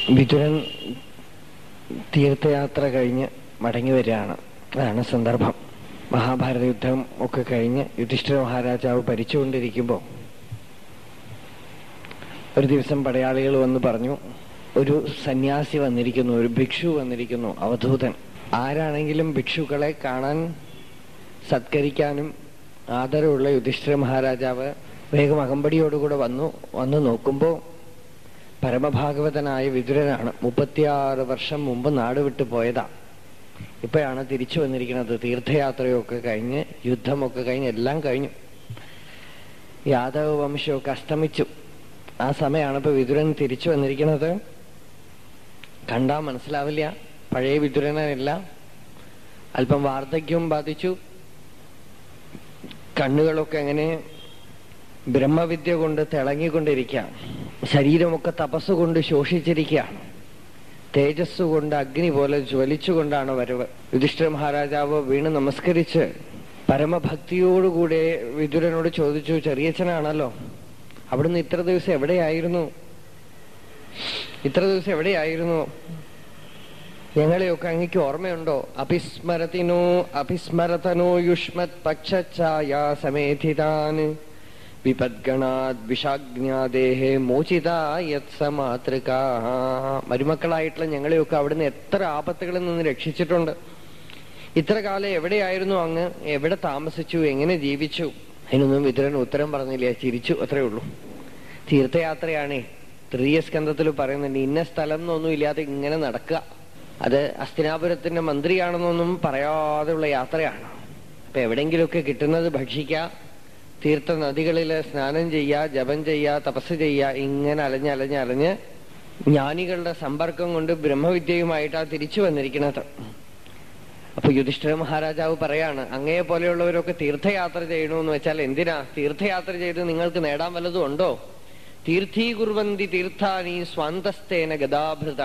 വിതുരൻ തീർത്ഥയാത്ര കഴിഞ്ഞ് മടങ്ങി വരികയാണ് അതാണ് സന്ദർഭം മഹാഭാരത യുദ്ധം ഒക്കെ കഴിഞ്ഞ് യുധിഷ്ഠിര മഹാരാജാവ് ഭരിച്ചുകൊണ്ടിരിക്കുമ്പോൾ ഒരു ദിവസം പടയാളികൾ വന്ന് പറഞ്ഞു ഒരു സന്യാസി വന്നിരിക്കുന്നു ഒരു ഭിക്ഷു വന്നിരിക്കുന്നു അവധൂതൻ ആരാണെങ്കിലും ഭിക്ഷുക്കളെ കാണാൻ സത്കരിക്കാനും ആദരവുള്ള യുധിഷ്ഠിര മഹാരാജാവ് വേഗം അകമ്പടിയോടുകൂടെ വന്നു വന്നു നോക്കുമ്പോൾ പരമഭാഗവതനായ വിതുരനാണ് മുപ്പത്തിയാറ് വർഷം മുമ്പ് നാട് വിട്ടു പോയതാ ഇപ്പോഴാണ് തിരിച്ചു വന്നിരിക്കുന്നത് തീർത്ഥയാത്രയൊക്കെ കഴിഞ്ഞ് യുദ്ധമൊക്കെ കഴിഞ്ഞ് എല്ലാം കഴിഞ്ഞു യാദവ വംശമൊക്കെ അസ്തമിച്ചു ആ സമയമാണ് ഇപ്പൊ വിതുരൻ തിരിച്ചു വന്നിരിക്കുന്നത് കണ്ടാ മനസ്സിലാവില്ല പഴയ വിതുരനല്ല അല്പം വാർദ്ധക്യവും ബാധിച്ചു കണ്ണുകളൊക്കെ അങ്ങനെ ബ്രഹ്മവിദ്യ കൊണ്ട് തിളങ്ങിക്കൊണ്ടിരിക്കുകയാണ് ശരീരമൊക്കെ തപസ്സുകൊണ്ട് ശോഷിച്ചിരിക്കുകയാണ് തേജസ് കൊണ്ട് അഗ്നി പോലെ ജ്വലിച്ചുകൊണ്ടാണ് വരവ് യുധിഷ്ഠിര മഹാരാജാവ് വീണ് നമസ്കരിച്ച് പരമഭക്തിയോടുകൂടെ വിതുരനോട് ചോദിച്ചു ചെറിയച്ഛനാണല്ലോ അവിടുന്ന് ഇത്ര ദിവസം എവിടെയായിരുന്നു ഇത്ര ദിവസം എവിടെയായിരുന്നു ഞങ്ങളെയൊക്കെ അങ്ങക്ക് ഓർമ്മയുണ്ടോ അഭിസ്മരത്തിനോ അഭിസ്മരതനോ യുഷ്മത് പക്ഷഛായ സമേധിതാൻ വിപദ്ഗണാത് വിഷാജ്ഞാദേഹേ മോചിതായത്സമാതൃകാ മരുമക്കളായിട്ടുള്ള ഞങ്ങളെയൊക്കെ അവിടുന്ന് എത്ര ആപത്തുകളിൽ നിന്ന് രക്ഷിച്ചിട്ടുണ്ട് ഇത്ര കാലം എവിടെയായിരുന്നു അങ്ങ് എവിടെ താമസിച്ചു എങ്ങനെ ജീവിച്ചു അതിനൊന്നും വിതുരൻ ഉത്തരം പറഞ്ഞില്ല ചിരിച്ചു അത്രേ ഉള്ളൂ തീർത്ഥയാത്രയാണേ തൃതീയ സ്കന്ധത്തിൽ പറയുന്നുണ്ട് ഇന്ന സ്ഥലം എന്നൊന്നും ഇല്ലാതെ ഇങ്ങനെ നടക്കുക അത് അസ്തിനാപുരത്തിന്റെ മന്ത്രിയാണെന്നൊന്നും പറയാതെയുള്ള യാത്രയാണ് അപ്പൊ എവിടെങ്കിലുമൊക്കെ കിട്ടുന്നത് ഭക്ഷിക്കുക തീർത്ഥ നദികളില് സ്നാനം ചെയ്യുക ജപം ചെയ്യുക തപസ് ചെയ്യുക ഇങ്ങനെ അലഞ്ഞ് അലഞ്ഞ് അലഞ്ഞ് ജ്ഞാനികളുടെ സമ്പർക്കം കൊണ്ട് ബ്രഹ്മവിദ്യയുമായിട്ടാ തിരിച്ചു വന്നിരിക്കുന്നത് അപ്പൊ യുധിഷ്ഠിര മഹാരാജാവ് പറയാണ് അങ്ങയെ പോലെയുള്ളവരൊക്കെ തീർത്ഥയാത്ര ചെയ്യണമെന്ന് വെച്ചാൽ എന്തിനാ തീർത്ഥയാത്ര ചെയ്ത് നിങ്ങൾക്ക് നേടാൻ വല്ലതും ഉണ്ടോ തീർത്ഥീകുർവന്തി തീർത്ഥാനി സ്വാന്തസ്തേന ഗതാഭൃത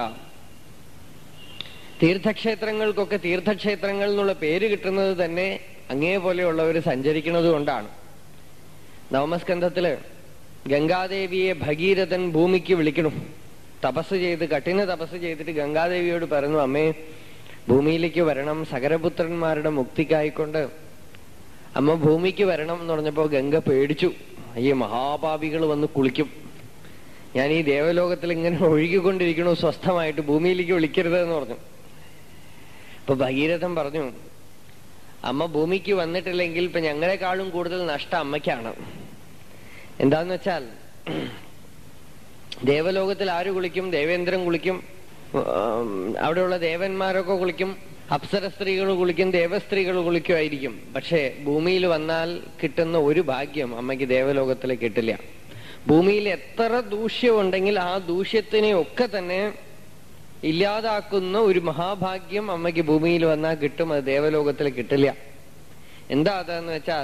തീർത്ഥക്ഷേത്രങ്ങൾക്കൊക്കെ തീർത്ഥക്ഷേത്രങ്ങൾ എന്നുള്ള പേര് കിട്ടുന്നത് തന്നെ അങ്ങേ പോലെയുള്ളവർ സഞ്ചരിക്കുന്നത് കൊണ്ടാണ് നവമസ്കന്ധത്തില് ഗംഗാദേവിയെ ഭഗീരഥൻ ഭൂമിക്ക് വിളിക്കണം തപസ് ചെയ്ത് കഠിന തപസ് ചെയ്തിട്ട് ഗംഗാദേവിയോട് പറഞ്ഞു അമ്മേ ഭൂമിയിലേക്ക് വരണം സകരപുത്രന്മാരുടെ മുക്തിക്കായിക്കൊണ്ട് അമ്മ ഭൂമിക്ക് വരണം എന്ന് പറഞ്ഞപ്പോ ഗംഗ പേടിച്ചു ഈ മഹാപാപികൾ വന്ന് കുളിക്കും ഞാൻ ഈ ദേവലോകത്തിൽ ഇങ്ങനെ ഒഴുകിക്കൊണ്ടിരിക്കണു സ്വസ്ഥമായിട്ട് ഭൂമിയിലേക്ക് വിളിക്കരുത് എന്ന് പറഞ്ഞു അപ്പൊ ഭഗീരഥൻ പറഞ്ഞു അമ്മ ഭൂമിക്ക് വന്നിട്ടില്ലെങ്കിൽ ഇപ്പൊ ഞങ്ങളെക്കാളും കൂടുതൽ നഷ്ടം അമ്മയ്ക്കാണ് എന്താന്ന് വെച്ചാൽ ദേവലോകത്തിൽ ആര് കുളിക്കും ദേവേന്ദ്രൻ കുളിക്കും ഉം, അവിടെയുള്ള ദേവന്മാരൊക്കെ കുളിക്കും അപ്സര സ്ത്രീകൾ കുളിക്കും ദേവസ്ത്രീകൾ കുളിക്കുമായിരിക്കും പക്ഷേ ഭൂമിയിൽ വന്നാൽ കിട്ടുന്ന ഒരു ഭാഗ്യം അമ്മയ്ക്ക് ദേവലോകത്തിൽ കിട്ടില്ല ഭൂമിയിൽ എത്ര ദൂഷ്യമുണ്ടെങ്കിൽ ആ ദൂഷ്യത്തിനെ ഒക്കെ തന്നെ ഇല്ലാതാക്കുന്ന ഒരു മഹാഭാഗ്യം അമ്മയ്ക്ക് ഭൂമിയിൽ വന്നാൽ കിട്ടും അത് ദേവലോകത്തിൽ കിട്ടില്ല എന്താ അതെന്ന് വെച്ചാൽ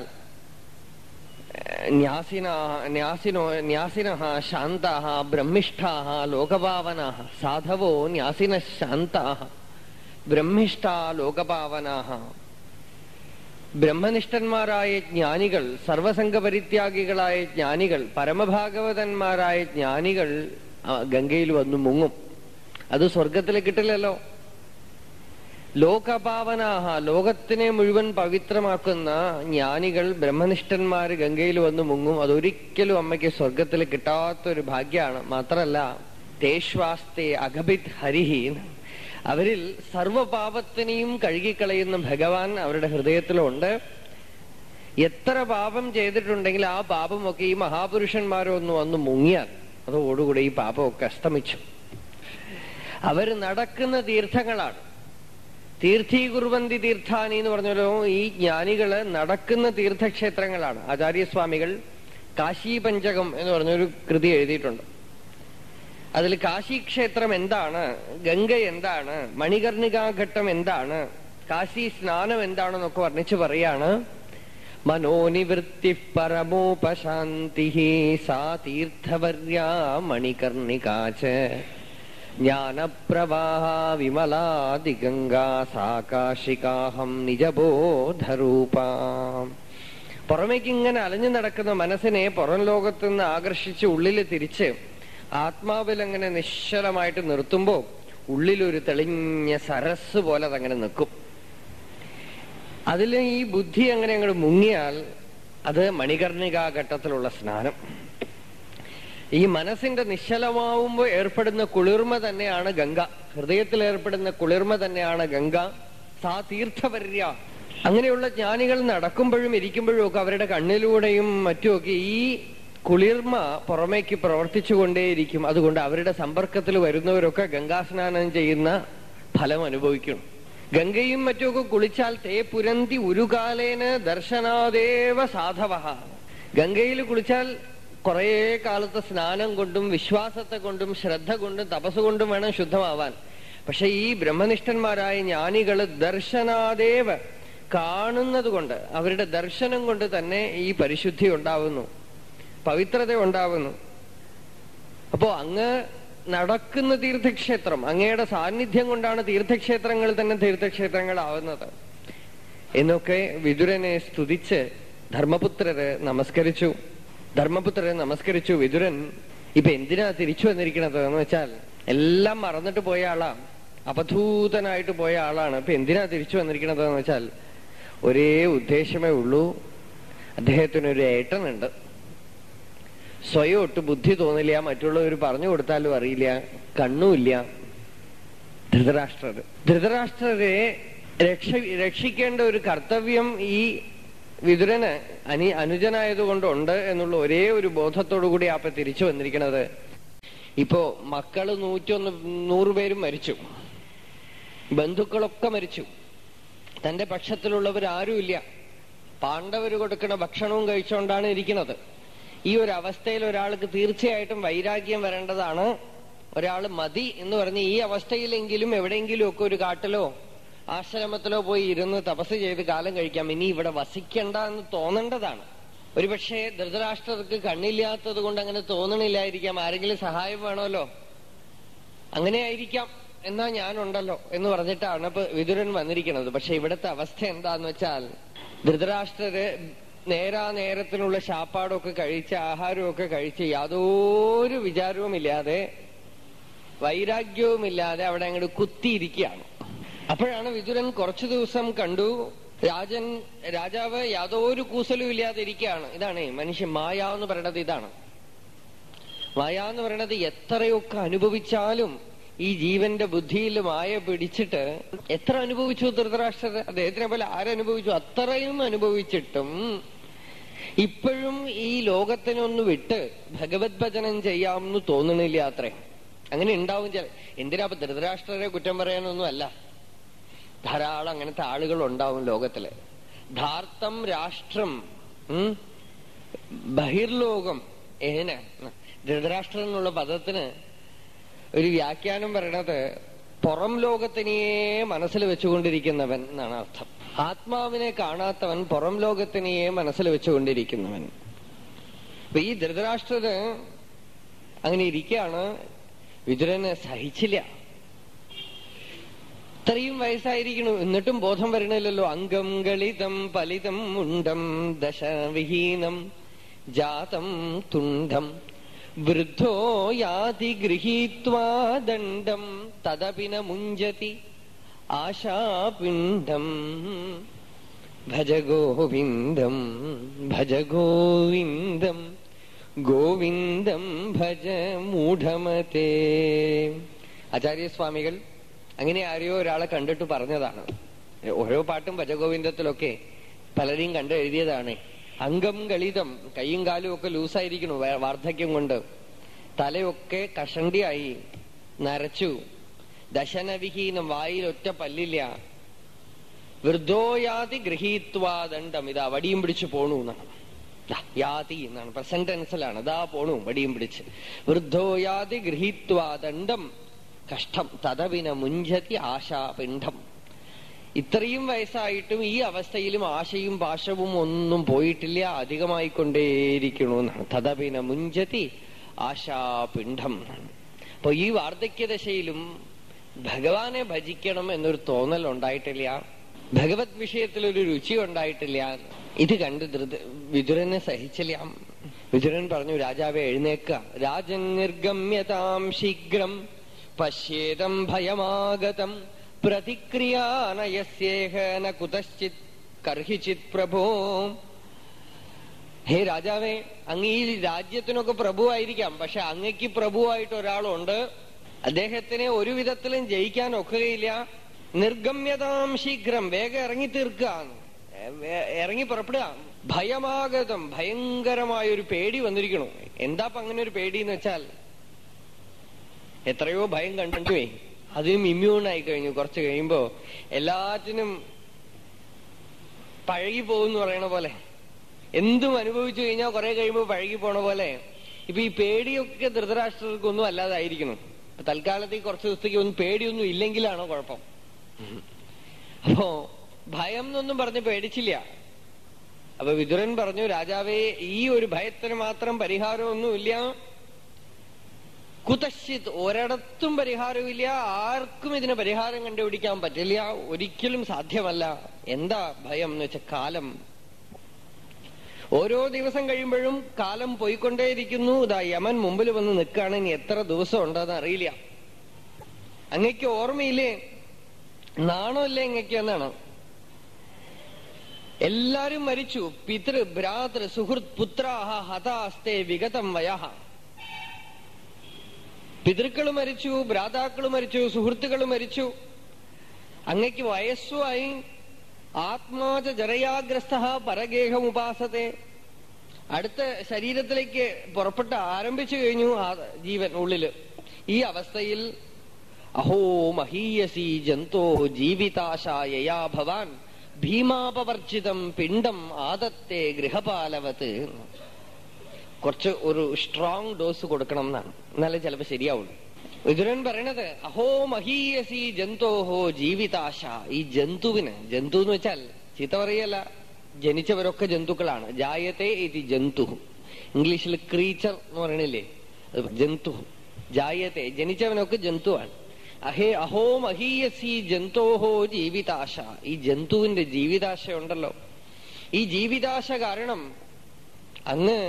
ന്യാസിന ന്യാസിനോ ന്യാസിനഃ ശാന്താः ബ്രഹ്മിഷ്ഠാः ലോകപാവനാः സാധവോ ന്യാസിന ശാന്താः ബ്രഹ്മിഷ്ഠാ ലോകപാവനാः ബ്രഹ്മനിഷ്ഠന്മാരായ ജ്ഞാനികൾ സർവസംഘ പരിത്യാഗികളായ ജ്ഞാനികൾ പരമഭാഗവതന്മാരായ ജ്ഞാനികൾ ആ, ഗംഗയിൽ വന്നു മുങ്ങും അത് സ്വർഗത്തിൽ കിട്ടില്ലല്ലോ ലോകപാവനാഹ ലോകത്തിനെ മുഴുവൻ പവിത്രമാക്കുന്ന ജ്ഞാനികൾ ബ്രഹ്മനിഷ്ഠന്മാര് ഗംഗയിൽ വന്ന് മുങ്ങും അതൊരിക്കലും അമ്മയ്ക്ക് സ്വർഗത്തിൽ കിട്ടാത്തൊരു ഭാഗ്യമാണ് മാത്രല്ല തേശ്വാസ്തേ അഗഭിത് ഹരിഹി അവരിൽ സർവപാപത്തിനെയും കഴുകിക്കളയുന്ന ഭഗവാൻ അവരുടെ ഹൃദയത്തിലുണ്ട് എത്ര പാപം ചെയ്തിട്ടുണ്ടെങ്കിൽ ആ പാപമൊക്കെ ഈ മഹാപുരുഷന്മാരൊന്ന് വന്ന് മുങ്ങിയാൽ അതോടുകൂടി ഈ പാപമൊക്കെ അസ്തമിച്ചു അവർ നടക്കുന്ന തീർത്ഥങ്ങളാണ് തീർത്ഥീകുർവന്തി തീർത്ഥാനി എന്ന് പറഞ്ഞല്ലോ ഈ ജ്ഞാനികള് നടക്കുന്ന തീർത്ഥക്ഷേത്രങ്ങളാണ് ആചാര്യസ്വാമികൾ കാശി പഞ്ചകം എന്ന് പറഞ്ഞൊരു കൃതി എഴുതിയിട്ടുണ്ട് അതിൽ കാശി ക്ഷേത്രം എന്താണ് ഗംഗ എന്താണ് മണികർണികാഘട്ടം എന്താണ് കാശി സ്നാനം എന്താണെന്നൊക്കെ വർണ്ണിച്ച് പറയാണ് മനോനിവൃത്തി പരമോപശാന്തി സാ തീർത്ഥവർയാ മണികർണികാച ജ്ഞാനപ്രവാഹ വിമലാദിഗംഗാ സാകാശികാഹം നിജബോധരൂപ പുറമേക്ക് ഇങ്ങനെ അലഞ്ഞു നടക്കുന്ന മനസ്സിനെ പുറം ലോകത്തുനിന്ന് ആകർഷിച്ച് ഉള്ളിൽ തിരിച്ച് ആത്മാവിൽ അങ്ങനെ നിശ്ചലമായിട്ട് നിർത്തുമ്പോ ഉള്ളിലൊരു തെളിഞ്ഞ സരസ് പോലെ അതങ്ങനെ നിൽക്കും അതിൽ ഈ ബുദ്ധി അങ്ങനെ അങ്ങോട്ട് മുങ്ങിയാൽ അത് മണികർണികാ ഘട്ടത്തിലുള്ള സ്നാനം ഈ മനസ്സിന്റെ നിശ്ചലമാവുമ്പോ ഏർപ്പെടുന്ന കുളിർമ തന്നെയാണ് ഗംഗ ഹൃദയത്തിൽ ഏർപ്പെടുന്ന കുളിർമ തന്നെയാണ് ഗംഗ സാ തീർത്ഥവര്യ അങ്ങനെയുള്ള ജ്ഞാനികൾ നടക്കുമ്പോഴും ഇരിക്കുമ്പോഴും ഒക്കെ അവരുടെ കണ്ണിലൂടെയും മറ്റുമൊക്കെ ഈ കുളിർമ പുറമേക്ക് പ്രവർത്തിച്ചുകൊണ്ടേയിരിക്കും അതുകൊണ്ട് അവരുടെ സമ്പർക്കത്തിൽ വരുന്നവരൊക്കെ ഗംഗാസ്നാനം ചെയ്യുന്ന ഫലം അനുഭവിക്കണം ഗംഗയും മറ്റുമൊക്കെ കുളിച്ചാൽ തേ പുരന്തി ഉരുകാലേന് ദർശനാദേവ സാധവ ഗംഗയിൽ കുളിച്ചാൽ കുറേ കാലത്തെ സ്നാനം കൊണ്ടും വിശ്വാസത്തെ കൊണ്ടും ശ്രദ്ധ കൊണ്ടും തപസ് കൊണ്ടും വേണം ശുദ്ധമാവാൻ പക്ഷെ ഈ ബ്രഹ്മനിഷ്ഠന്മാരായ ജ്ഞാനികള് ദർശനാദേവ കാണുന്നത് കൊണ്ട് അവരുടെ ദർശനം കൊണ്ട് തന്നെ ഈ പരിശുദ്ധി ഉണ്ടാവുന്നു പവിത്രത ഉണ്ടാവുന്നു അപ്പോ അങ്ങ് നടക്കുന്ന തീർത്ഥക്ഷേത്രം അങ്ങയുടെ സാന്നിധ്യം കൊണ്ടാണ് തീർത്ഥക്ഷേത്രങ്ങൾ തന്നെ തീർത്ഥക്ഷേത്രങ്ങളാവുന്നത് എന്നൊക്കെ വിതുരനെ സ്തുതിച്ച് ധർമ്മപുത്രര് നമസ്കരിച്ചു ധർമ്മപുത്രരെ നമസ്കരിച്ചു വിതുരൻ ഇപ്പൊ എന്തിനാ തിരിച്ചു വന്നിരിക്കണത് എന്ന് വെച്ചാൽ എല്ലാം മറന്നിട്ട് പോയ ആളാ അപധൂതനായിട്ട് പോയ ആളാണ് ഇപ്പൊ എന്തിനാ തിരിച്ചു വന്നിരിക്കണത് എന്ന് വെച്ചാൽ ഒരേ ഉദ്ദേശമേ ഉള്ളൂ അദ്ദേഹത്തിനൊരു ഏട്ടനുണ്ട് സ്വയം ഒട്ട് ബുദ്ധി തോന്നില്ല മറ്റുള്ളവർ പറഞ്ഞു കൊടുത്താലും അറിയില്ല കണ്ണുമില്ല ധൃതരാഷ്ട്രർ ധൃതരാഷ്ട്രരെ രക്ഷ രക്ഷിക്കേണ്ട ഒരു കർത്തവ്യം ഈ വിതുരന് അനി അനുജനായതുകൊണ്ടുണ്ട് എന്നുള്ള ഒരേ ഒരു ബോധത്തോടു കൂടി അപ്പൊ തിരിച്ചു വന്നിരിക്കുന്നത് ഇപ്പോ മക്കള് നൂറ്റൊന്ന് നൂറുപേരും മരിച്ചു ബന്ധുക്കളൊക്കെ മരിച്ചു തന്റെ പക്ഷത്തിലുള്ളവർ ആരുമില്ല പാണ്ഡവര് കൊടുക്കുന്ന ഭക്ഷണവും കഴിച്ചുകൊണ്ടാണ് ഇരിക്കുന്നത് ഈ ഒരു അവസ്ഥയിൽ ഒരാൾക്ക് തീർച്ചയായിട്ടും വൈരാഗ്യം വരേണ്ടതാണ് ഒരാൾ മതി എന്ന് പറഞ്ഞ് ഈ അവസ്ഥയിലെങ്കിലും എവിടെയെങ്കിലും ഒക്കെ ഒരു കാട്ടിലോ ആശ്രമത്തിലോ പോയി ഇരുന്ന് തപസ് ചെയ്ത് കാലം കഴിക്കാം ഇനി ഇവിടെ വസിക്കണ്ട എന്ന് തോന്നേണ്ടതാണ് ഒരുപക്ഷെ ധൃതരാഷ്ട്രർക്ക് കണ്ണില്ലാത്തത് കൊണ്ട് അങ്ങനെ തോന്നണില്ലായിരിക്കാം ആരെങ്കിലും സഹായം വേണമല്ലോ അങ്ങനെ ആയിരിക്കാം എന്നാ ഞാനുണ്ടല്ലോ എന്ന് പറഞ്ഞിട്ടാണ് ഇപ്പൊ വിതുരൻ വന്നിരിക്കുന്നത് പക്ഷെ ഇവിടുത്തെ അവസ്ഥ എന്താന്ന് വെച്ചാൽ ധൃതരാഷ്ട്രര് നേരാ നേരത്തിനുള്ള ശാപ്പാടൊക്കെ കഴിച്ച് ആഹാരമൊക്കെ കഴിച്ച് യാതൊരു വിചാരവുമില്ലാതെ വൈരാഗ്യവുമില്ലാതെ അവിടെ അങ്ങോട്ട് കുത്തിയിരിക്കുകയാണ് അപ്പോഴാണ് വിതുരൻ കുറച്ചു ദിവസം കണ്ടു രാജൻ രാജാവ് യാതൊരു കൂസലും ഇല്ലാതെ ഇരിക്കുകയാണ് ഇതാണ് മനുഷ്യൻ മായ എന്ന് പറയണത് ഇതാണ് മായ എന്ന് പറയണത് എത്രയൊക്കെ അനുഭവിച്ചാലും ഈ ജീവന്റെ ബുദ്ധിയിൽ മായ പിടിച്ചിട്ട് എത്ര അനുഭവിച്ചു ധൃതരാഷ്ട്രർ അദ്ദേഹത്തിനെ പോലെ ആരനുഭവിച്ചു അത്രയും അനുഭവിച്ചിട്ടും ഇപ്പോഴും ഈ ലോകത്തിനൊന്ന് വിട്ട് ഭഗവത് ഭജനം ചെയ്യാമെന്ന് തോന്നണില്ല അത്രേ അങ്ങനെ ഉണ്ടാവും ചില എന്തിനാ അപ്പൊ ധൃതരാഷ്ട്രരെ കുറ്റം പറയാനൊന്നും അല്ല ധാരാളം അങ്ങനത്തെ ആളുകൾ ഉണ്ടാവും ലോകത്തില് ധാർത്തം രാഷ്ട്രം ഉം, ബഹിർലോകം ഏന ധൃതരാഷ്ട്രം എന്നുള്ള പദത്തിന് ഒരു വ്യാഖ്യാനം പറയണത് പുറം ലോകത്തിനെയേ മനസ്സിൽ വെച്ചുകൊണ്ടിരിക്കുന്നവൻ എന്നാണ് അർത്ഥം ആത്മാവിനെ കാണാത്തവൻ പുറം ലോകത്തിനെയേ മനസ്സിൽ വെച്ചുകൊണ്ടിരിക്കുന്നവൻ അപ്പൊ ഈ ധൃതരാഷ്ട്രര് അങ്ങനെ ഇരിക്കുകയാണ് വിതുരന് സഹിച്ചില്ല ഇത്രയും വയസ്സായിരിക്കണു എന്നിട്ടും ബോധം വരണില്ലല്ലോ അംഗം ഗളിതം പലിതം മുണ്ടം ദശവിഹീനം ജാതം തുണ്ടം വൃദ്ധോ യാതി ഗൃഹീത്വാ ദണ്ഡം തദപി ന മുഞ്ചതി ആശാപിണ്ഡം ഭജ ഗോവിന്ദം ഭജ ഗോവിന്ദം ഗോവിന്ദം ഭജ മൂഢമതേ ആചാര്യസ്വാമികൾ അങ്ങനെ ആരെയോ ഒരാളെ കണ്ടിട്ട് പറഞ്ഞതാണ് ഓരോ പാട്ടും ഭജഗോവിന്ദത്തിലൊക്കെ പലരെയും കണ്ട് എഴുതിയതാണ് അംഗം ഗളിതം കൈയും കാലും ഒക്കെ ലൂസായിരിക്കണു വേ- വാർദ്ധക്യം കൊണ്ട് തലയൊക്കെ കഷണ്ടിയായി നരച്ചു ദശനവിഹീനം വായിൽ ഒറ്റ പല്ലില്ല വൃദ്ധോയാതി ഗൃഹീത്വാ ദണ്ഡം ഇതാ വടിയും പിടിച്ചു പോണു എന്നാണ് ദാ, യാതി എന്നാണ് പ്രസന്റ് ടെൻസിലാണ് ദാ പോണു വടിയും പിടിച്ച് വൃദ്ധോയാതി ഗൃഹീത്വാ ദണ്ഡം കഷ്ടം തതവിന മുഞ്ചതി ആശാപിണ്ഡം ഇത്രയും വയസ്സായിട്ടും ഈ അവസ്ഥയിലും ആശയും പാശവും ഒന്നും പോയിട്ടില്ല അധികമായിക്കൊണ്ടേയിരിക്കണു എന്നാണ് തതപിന മുഞ്ചതി ആശാപിണ്ഡം എന്നാണ് അപ്പൊ ഈ വാർദ്ധക്യദശയിലും ഭഗവാനെ ഭജിക്കണം എന്നൊരു തോന്നൽ ഉണ്ടായിട്ടില്ല ഭഗവത് വിഷയത്തിൽ ഒരു രുചി ഉണ്ടായിട്ടില്ല ഇത് കണ്ട് ധൃത വിതുരനെ സഹിച്ചില്ല വിതുരൻ പറഞ്ഞു രാജാവെ എഴുന്നേക്ക രാജൻ നിർഗമ്യതാം ശീഘ്രം പശ്യേതം ഭയമാഗതം പ്രതിക്രിയാനയസ്യേഹ ന കുതശ്ചിത് കർഹിച്ചിത് പ്രഭോ ഹേ രാജാവേ അങ്ങ് ഈ രാജ്യത്തിനൊക്കെ പ്രഭുവായിരിക്കാം പക്ഷെ അങ്ങക്ക് പ്രഭുവായിട്ട് ഒരാളുണ്ട് അദ്ദേഹത്തിനെ ഒരു വിധത്തിലും ജയിക്കാൻ ഒക്കുകയില്ല നിർഗമ്യതാം ശീഘ്രം വേഗം ഇറങ്ങി തീർക്കുക ഇറങ്ങി പുറപ്പെടുക ഭയമാഗതം ഭയങ്കരമായ ഒരു പേടി വന്നിരിക്കണു എന്താ അങ്ങനെ ഒരു പേടി എന്ന് വെച്ചാൽ എത്രയോ ഭയം കണ്ടുപോയി അതിനും ഇമ്മ്യൂൺ ആയി കഴിഞ്ഞു കുറച്ച് കഴിയുമ്പോ എല്ലാറ്റിനും പഴകി പോകുന്നു പറയണ പോലെ എന്തും അനുഭവിച്ചു കഴിഞ്ഞാൽ കുറെ കഴിയുമ്പോൾ പഴകി പോണ പോലെ ഇപ്പൊ ഈ പേടിയൊക്കെ ധൃതരാഷ്ട്രർക്കൊന്നും അല്ലാതായിരിക്കുന്നു ഇപ്പൊ തൽക്കാലത്തേക്ക് കുറച്ച് ദിവസത്തേക്ക് ഒന്നും പേടിയൊന്നും ഇല്ലെങ്കിലാണോ കുഴപ്പം അപ്പോ ഭയം എന്നൊന്നും പറഞ്ഞ് പേടിച്ചില്ല അപ്പൊ വിതുരൻ പറഞ്ഞു രാജാവേ ഈ ഒരു ഭയത്തിന് മാത്രം പരിഹാരമൊന്നുമില്ല കുതശ്ചിത് ഒരിടത്തും പരിഹാരമില്ല ആർക്കും ഇതിന് പരിഹാരം കണ്ടുപിടിക്കാൻ പറ്റില്ല ഒരിക്കലും സാധ്യമല്ല എന്താ ഭയം എന്ന് വെച്ചാൽ കാലം ഓരോ ദിവസം കഴിയുമ്പോഴും കാലം പോയിക്കൊണ്ടേയിരിക്കുന്നു ഇതാ യമൻ മുമ്പിൽ വന്ന് നിൽക്കുകയാണ് ഇനി എത്ര ദിവസം ഉണ്ടെന്ന് അറിയില്ല അങ്ങക്ക് ഓർമ്മയില്ലേ നാണമില്ലേ ഇങ്ങക്ക് എന്നാണ് എല്ലാരും മരിച്ചു പിതൃ ഭ്രാതൃ സുഹൃത് പുത്രാഹ ഹതാസ്തേ വിഗതം വയഹ പിതൃക്കൾ മരിച്ചു ഭ്രാതാക്കൾ മരിച്ചു സുഹൃത്തുക്കൾ മരിച്ചു അങ്ങയ്ക്ക് വയസ്സുമായി ആത്മാച ജരയാഗ്രസ്ത പരഗേഹം ഉപാസത്തെ അടുത്ത ശരീരത്തിലേക്ക് പുറപ്പെട്ട് ആരംഭിച്ചു കഴിഞ്ഞു ആ ജീവൻ ഉള്ളില് ഈ അവസ്ഥയിൽ അഹോ മഹീയസി ജന്തോ ജീവിതാശായയാ ഭവാൻ ഭീമാപവർജിതം പിണ്ടം ആദത്തെ ഗൃഹപാലവത്ത് കുറച്ച് ഒരു സ്ട്രോങ് ഡോസ് കൊടുക്കണം എന്നാണ് എന്നാലേ ചിലപ്പോ ശരിയാവുള്ളൂ വിതുരൻ പറയണത് അഹോ മഹീയസി ജന്തോഹോ ജീവിതാശ ഈ ജന്തുവിന് ജന്തു എന്ന് വെച്ചാൽ ചീത്ത പറയല്ല ജനിച്ചവരൊക്കെ ജന്തുക്കളാണ് ജായത്തെ ഇത് ജന്തു ഇംഗ്ലീഷിൽ ക്രീച്ചർ എന്ന് പറയണില്ലേ അത് ജന്തു ജായത്തെ ജനിച്ചവനൊക്കെ ജന്തുവാണ് അഹേ അഹോ മഹീയസി ജന്തോഹോ ജീവിതാശ ഈ ജന്തുവിന്റെ ജീവിതാശ ഉണ്ടല്ലോ ഈ ജീവിതാശ കാരണം അങ്ങ്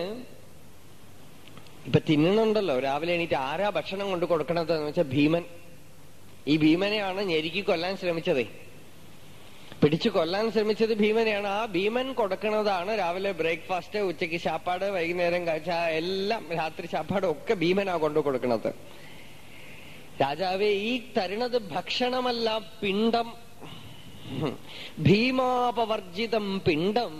ഇപ്പൊ തിന്നണുണ്ടല്ലോ രാവിലെ എണീറ്റ് ആരാ ഭക്ഷണം കൊണ്ട് കൊടുക്കണത് എന്ന് വെച്ചാൽ ഭീമൻ ഈ ഭീമനെയാണ് ഞെരുക്കി കൊല്ലാൻ ശ്രമിച്ചതേ പിടിച്ചു കൊല്ലാൻ ശ്രമിച്ചത് ഭീമനെയാണ് ആ ഭീമൻ കൊടുക്കണതാണ് രാവിലെ ബ്രേക്ക്ഫാസ്റ്റ് ഉച്ചയ്ക്ക് ശാപ്പാട് വൈകുന്നേരം കാഴ്ച എല്ലാം രാത്രി ശാപ്പാടും ഒക്കെ ഭീമനാ കൊണ്ടു കൊടുക്കണത് രാജാവേ ഈ തരുണത് ഭക്ഷണമല്ല പിണ്ടം ഭീമാപവർജിതം പിണ്ടം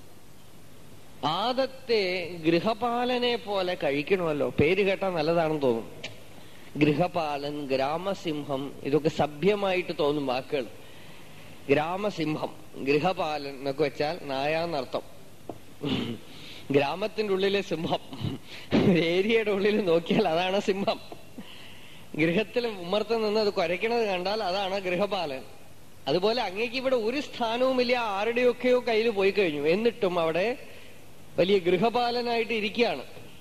ആദത്തെ ഗൃഹപാലനെ പോലെ കഴിക്കണമല്ലോ പേര് കേട്ടാൽ നല്ലതാണെന്ന് തോന്നും ഗൃഹപാലൻ ഗ്രാമസിംഹം ഇതൊക്കെ സഭ്യമായിട്ട് തോന്നും വാക്കുകൾ ഗ്രാമസിംഹം ഗൃഹപാലൻ എന്നൊക്കെ വെച്ചാൽ നായാന്നർത്ഥം ഗ്രാമത്തിന്റെ ഉള്ളിലെ സിംഹം ഏരിയയുടെ ഉള്ളിൽ നോക്കിയാൽ അതാണ് സിംഹം ഗൃഹത്തിൽ ഉമ്മർത്ത് നിന്ന് അത് കുരയ്ക്കണത് കണ്ടാൽ അതാണ് ഗൃഹപാലൻ അതുപോലെ അങ്ങേക്ക് ഇവിടെ ഒരു സ്ഥാനവുമില്ല ആരുടെയൊക്കെയോ കയ്യിൽ പോയി കഴിഞ്ഞു എന്നിട്ടും അവിടെ വലിയ ഗൃഹപാലനായിട്ട് ഇരിക്കുകയാണ്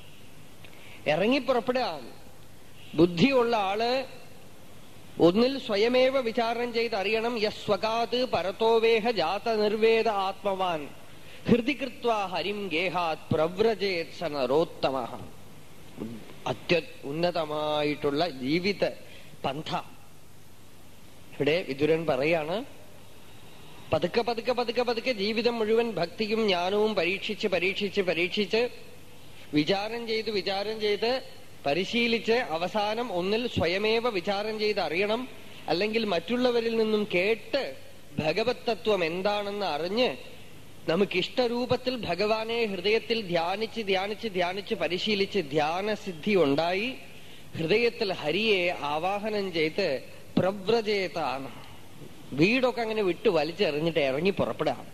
ഇറങ്ങി പുറപ്പെടുക ബുദ്ധിയുള്ള ആള് ഒന്നിൽ സ്വയമേവ വിചാരം ചെയ്ത് അറിയണം യസ്വകാത് പരത്തോവേഹ ജാത നിർവേദ ആത്മവാൻ ഹൃദി കൃത്വ ഹരിം ഗേഹാത് പ്രവ്രജേത് സ നരോത്തമ അത്യ ഉന്നതമായിട്ടുള്ള ജീവിത പന്ഥ ഇവിടെ വിതുരൻ പറയാണ് പതുക്കെ പതുക്കെ പതുക്കെ പതുക്കെ ജീവിതം മുഴുവൻ ഭക്തിയും ജ്ഞാനവും പരീക്ഷിച്ച് പരീക്ഷിച്ച് പരീക്ഷിച്ച് വിചാരം ചെയ്ത് വിചാരം ചെയ്ത് പരിശീലിച്ച് അവസാനം ഒന്നിൽ സ്വയമേവ വിചാരം ചെയ്ത് അറിയണം അല്ലെങ്കിൽ മറ്റുള്ളവരിൽ നിന്നും കേട്ട് ഭഗവത് തത്വം എന്താണെന്ന് അറിഞ്ഞ് നമുക്ക് ഇഷ്ടരൂപത്തിൽ ഭഗവാനെ ഹൃദയത്തിൽ ധ്യാനിച്ച് ധ്യാനിച്ച് ധ്യാനിച്ച് പരിശീലിച്ച് ധ്യാനസിദ്ധി ഉണ്ടായി ഹൃദയത്തിൽ ഹരിയെ ആവാഹനം ചെയ്ത് പ്രവ്രജേതാണ് വീടൊക്കെ അങ്ങനെ വിട്ട് വലിച്ചെറിഞ്ഞിട്ട് ഇറങ്ങി പുറപ്പെടാം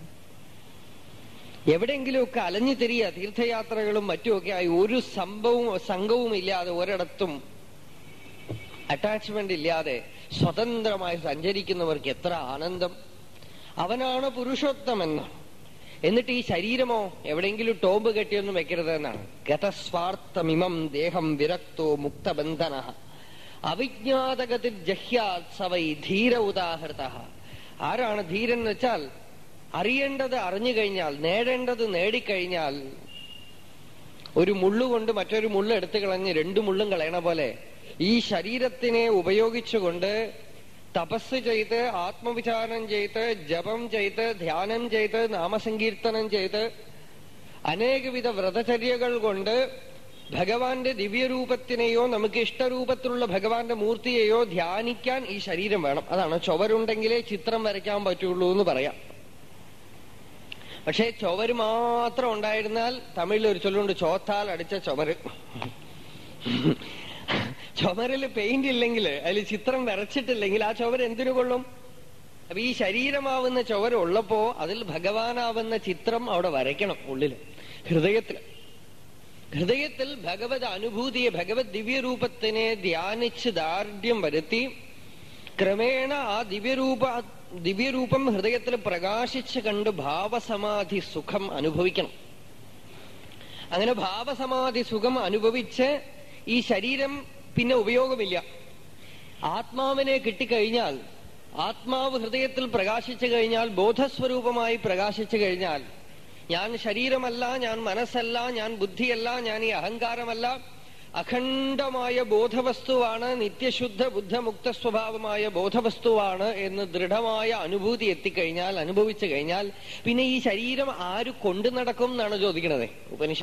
എവിടെയെങ്കിലുമൊക്കെ അലഞ്ഞു തിരിയ തീർത്ഥയാത്രകളും മറ്റുമൊക്കെ ആയി ഒരു സംഭവവും സംഘവും ഇല്ലാതെ ഒരിടത്തും അറ്റാച്ച്മെന്റ് ഇല്ലാതെ സ്വതന്ത്രമായി സഞ്ചരിക്കുന്നവർക്ക് എത്ര ആനന്ദം അവനാണ് പുരുഷോത്തമെന്നാണ് എന്നിട്ട് ഈ ശരീരമോ എവിടെയെങ്കിലും ടോമ്പ് കെട്ടിയൊന്നും വെക്കരുത് എന്നാണ് ഗതസ്വാർത്ഥമിമം ദേഹം വിരക്തോ മുക്തബന്ധന അവിജ്ഞാതഗതി ജഹ്യാത് സവൈ ധീര ഉദാഹൃത ആരാണ് ധീരൻ എന്ന് വെച്ചാൽ അറിയേണ്ടത് അറിഞ്ഞു കഴിഞ്ഞാൽ നേടേണ്ടത് നേടിക്കഴിഞ്ഞാൽ ഒരു മുള്ളുകൊണ്ട് മറ്റൊരു മുള്ള എടുത്തു കളഞ്ഞ് രണ്ടു മുള്ളും കളയണ പോലെ ഈ ശരീരത്തിനെ ഉപയോഗിച്ചുകൊണ്ട് തപസ് ചെയ്ത് ആത്മവിചാരം ചെയ്ത് ജപം ചെയ്ത് ധ്യാനം ചെയ്ത് നാമസങ്കീർത്തനം ചെയ്ത് അനേകവിധ വ്രതചര്യകൾ കൊണ്ട് ഭഗവാന്റെ ദിവ്യരൂപത്തിനെയോ നമുക്ക് ഇഷ്ടരൂപത്തിലുള്ള ഭഗവാന്റെ മൂർത്തിയെയോ ധ്യാനിക്കാൻ ഈ ശരീരം വേണം അതാണ് ചുവരുണ്ടെങ്കിലേ ചിത്രം വരയ്ക്കാൻ പറ്റുള്ളൂ എന്ന് പറയാം പക്ഷേ ചുവര് മാത്രം ഉണ്ടായിരുന്നാൽ തമിഴിൽ ഒരു ചൊല്ലുണ്ട് ചോത്താൽ അടിച്ച ചുവര് ചുമരിൽ പെയിന്റ് ഇല്ലെങ്കിൽ അതിൽ ചിത്രം വരച്ചിട്ടില്ലെങ്കിൽ ആ ചുവര് എന്തിനു കൊള്ളും അപ്പൊ ഈ ശരീരമാവുന്ന ചുവര് ഉള്ളപ്പോ അതിൽ ഭഗവാനാവുന്ന ചിത്രം അവിടെ വരയ്ക്കണം ഉള്ളില് ഹൃദയത്തിൽ ഹൃദയത്തിൽ ഭഗവത് അനുഭൂതിയെ ഭഗവത് ദിവ്യരൂപത്തിനെ ധ്യാനിച്ച് ദാർഢ്യം വരുത്തി ക്രമേണ ആ ദിവ്യരൂപ ദിവ്യരൂപം ഹൃദയത്തിൽ പ്രകാശിച്ച് കണ്ട് ഭാവസമാധി സുഖം അനുഭവിക്കണം അങ്ങനെ ഭാവസമാധി സുഖം അനുഭവിച്ച് ഈ ശരീരം പിന്നെ ഉപയോഗമില്ല ആത്മാവിനെ കിട്ടിക്കഴിഞ്ഞാൽ ആത്മാവ് ഹൃദയത്തിൽ പ്രകാശിച്ചു കഴിഞ്ഞാൽ ബോധസ്വരൂപമായി പ്രകാശിച്ചു കഴിഞ്ഞാൽ ഞാൻ ശരീരമല്ല ഞാൻ മനസ്സല്ല ഞാൻ ബുദ്ധിയല്ല ഞാൻ ഈ അഹങ്കാരമല്ല അഖണ്ഡമായ ബോധവസ്തുവാണ് നിത്യശുദ്ധ ബുദ്ധമുക്ത സ്വഭാവമായ ബോധവസ്തുവാണ് എന്ന് ദൃഢമായ അനുഭൂതി എത്തിക്കഴിഞ്ഞാൽ അനുഭവിച്ചു കഴിഞ്ഞാൽ പിന്നെ ഈ ശരീരം ആര് കൊണ്ടു നടക്കും എന്നാണ് ചോദിക്കുന്നത് ഉപനിഷ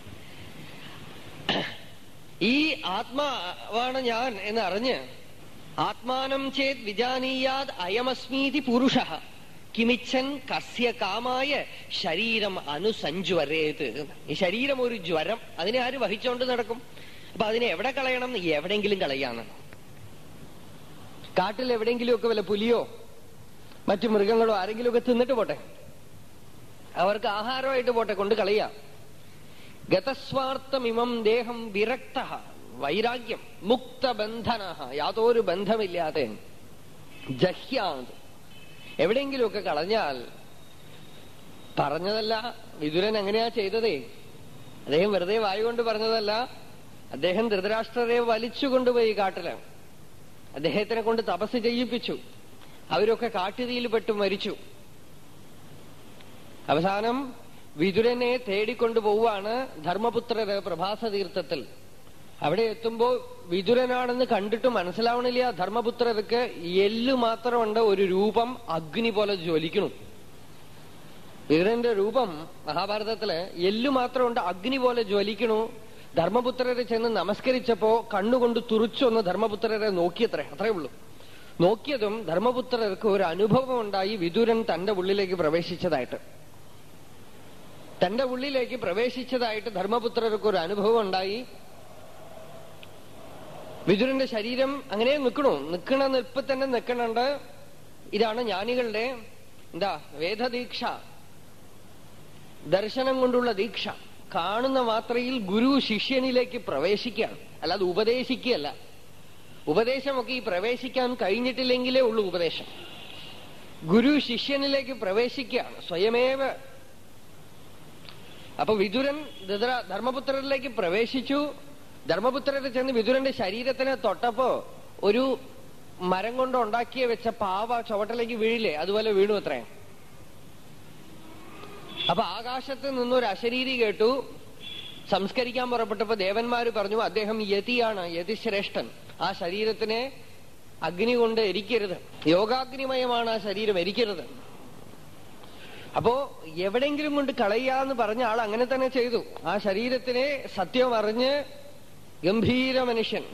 ഈ ആത്മാവാണ് ഞാൻ എന്ന് അറിഞ്ഞ് ആത്മാനം ചേത് വിജാനീയാത് അയമസ്മീതി പുരുഷ കിമിച്ചൻ കസ്യ കാമായ ശരീരം അനുസഞ്ജ്വരേത് ഈ ശരീരം ഒരു ജ്വരം അതിനെ ആര് വഹിച്ചോണ്ട് നടക്കും അപ്പൊ അതിനെ എവിടെ കളയണം എവിടെങ്കിലും കളയാണ് കാട്ടിൽ എവിടെയെങ്കിലും ഒക്കെ വല്ല പുലിയോ മറ്റു മൃഗങ്ങളോ ആരെങ്കിലും ഒക്കെ തിന്നിട്ട് പോട്ടെ അവർക്ക് ആഹാരമായിട്ട് പോട്ടെ കൊണ്ട് കളയാം ഗതസ്വാർത്ഥമിമം ദേഹം വിരക്ത വൈരാഗ്യം മുക്തബന്ധന യാതൊരു ബന്ധമില്ലാതെ ജഹ്യാത് എവിടെയെങ്കിലുമൊക്കെ കളഞ്ഞാൽ പറഞ്ഞതല്ല വിതുരൻ എങ്ങനെയാ ചെയ്തതേ അദ്ദേഹം വെറുതെ വായുകൊണ്ട് പറഞ്ഞതല്ല അദ്ദേഹം ധൃതരാഷ്ട്രരെ വലിച്ചു കൊണ്ടുപോയി കാട്ടില് അദ്ദേഹത്തിനെ കൊണ്ട് തപസ് ചെയ്യിപ്പിച്ചു അവരൊക്കെ കാട്ടുതീയിൽപ്പെട്ട് മരിച്ചു അവസാനം വിതുരനെ തേടിക്കൊണ്ടുപോവാണ് ധർമ്മപുത്രര് പ്രഭാസ തീർത്ഥത്തിൽ അവിടെ എത്തുമ്പോ വിതുരനാണെന്ന് കണ്ടിട്ട് മനസ്സിലാവണില്ല ധർമ്മപുത്രർക്ക് എല്ലു മാത്രമുണ്ട് ഒരു രൂപം അഗ്നി പോലെ ജ്വലിക്കണു വിതുരന്റെ രൂപം മഹാഭാരതത്തില് എല്ലു മാത്രമുണ്ട് അഗ്നി പോലെ ജ്വലിക്കണു ധർമ്മപുത്രരെ ചെന്ന് നമസ്കരിച്ചപ്പോ കണ്ണുകൊണ്ട് തുറിച്ചൊന്ന് ധർമ്മപുത്രരെ നോക്കിയത്രേ അത്രേ ഉള്ളൂ നോക്കിയതും ധർമ്മപുത്രർക്ക് ഒരു അനുഭവം ഉണ്ടായി വിതുരൻ തന്റെ ഉള്ളിലേക്ക് പ്രവേശിച്ചതായിട്ട് തന്റെ ഉള്ളിലേക്ക് പ്രവേശിച്ചതായിട്ട് ധർമ്മപുത്രർക്ക് ഒരു അനുഭവം ഉണ്ടായി വിതുരന്റെ ശരീരം അങ്ങനെ നിൽക്കണു നിൽക്കണ നിൽപ്പ് തന്നെ നിൽക്കണുണ്ട് ഇതാണ് ജ്ഞാനികളുടെ എന്താ വേദദീക്ഷ ദർശനം കൊണ്ടുള്ള ദീക്ഷ കാണുന്ന മാത്രയിൽ ഗുരു ശിഷ്യനിലേക്ക് പ്രവേശിക്കുകയാണ് അല്ലാതെ ഉപദേശിക്കുകയല്ല ഉപദേശമൊക്കെ ഈ പ്രവേശിക്കാൻ കഴിഞ്ഞിട്ടില്ലെങ്കിലേ ഉള്ളൂ ഉപദേശം ഗുരു ശിഷ്യനിലേക്ക് പ്രവേശിക്കുകയാണ് സ്വയമേവ അപ്പൊ വിതുരൻ ധൃതരാ- ധർമ്മപുത്രരിലേക്ക് പ്രവേശിച്ചു ധർമ്മപുത്രരെ ചെന്ന് വിതുരന്റെ ശരീരത്തിനെ തൊട്ടപ്പോ ഒരു മരം കൊണ്ട് ഉണ്ടാക്കിയ വെച്ച പാവ ചുവട്ടിലേക്ക് വീഴില്ലേ അതുപോലെ വീണു അത്രേ അപ്പൊ ആകാശത്ത് നിന്നൊരു അശരീരി കേട്ടു സംസ്കരിക്കാൻ പുറപ്പെട്ടപ്പോ ദേവന്മാര് പറഞ്ഞു അദ്ദേഹം യതിയാണ് യതിശ്രേഷ്ഠൻ ആ ശരീരത്തിനെ അഗ്നി കൊണ്ട് എരിക്കരുത് യോഗാഗ്നിമയമാണ് ആ ശരീരം എരിക്കരുത് അപ്പോ എവിടെങ്കിലും കൊണ്ട് കളയാന്ന് പറഞ്ഞ ആൾ അങ്ങനെ തന്നെ ചെയ്തു ആ ശരീരത്തിനെ സത്യം അറിഞ്ഞ് ഗംഭീര മനുഷ്യൻ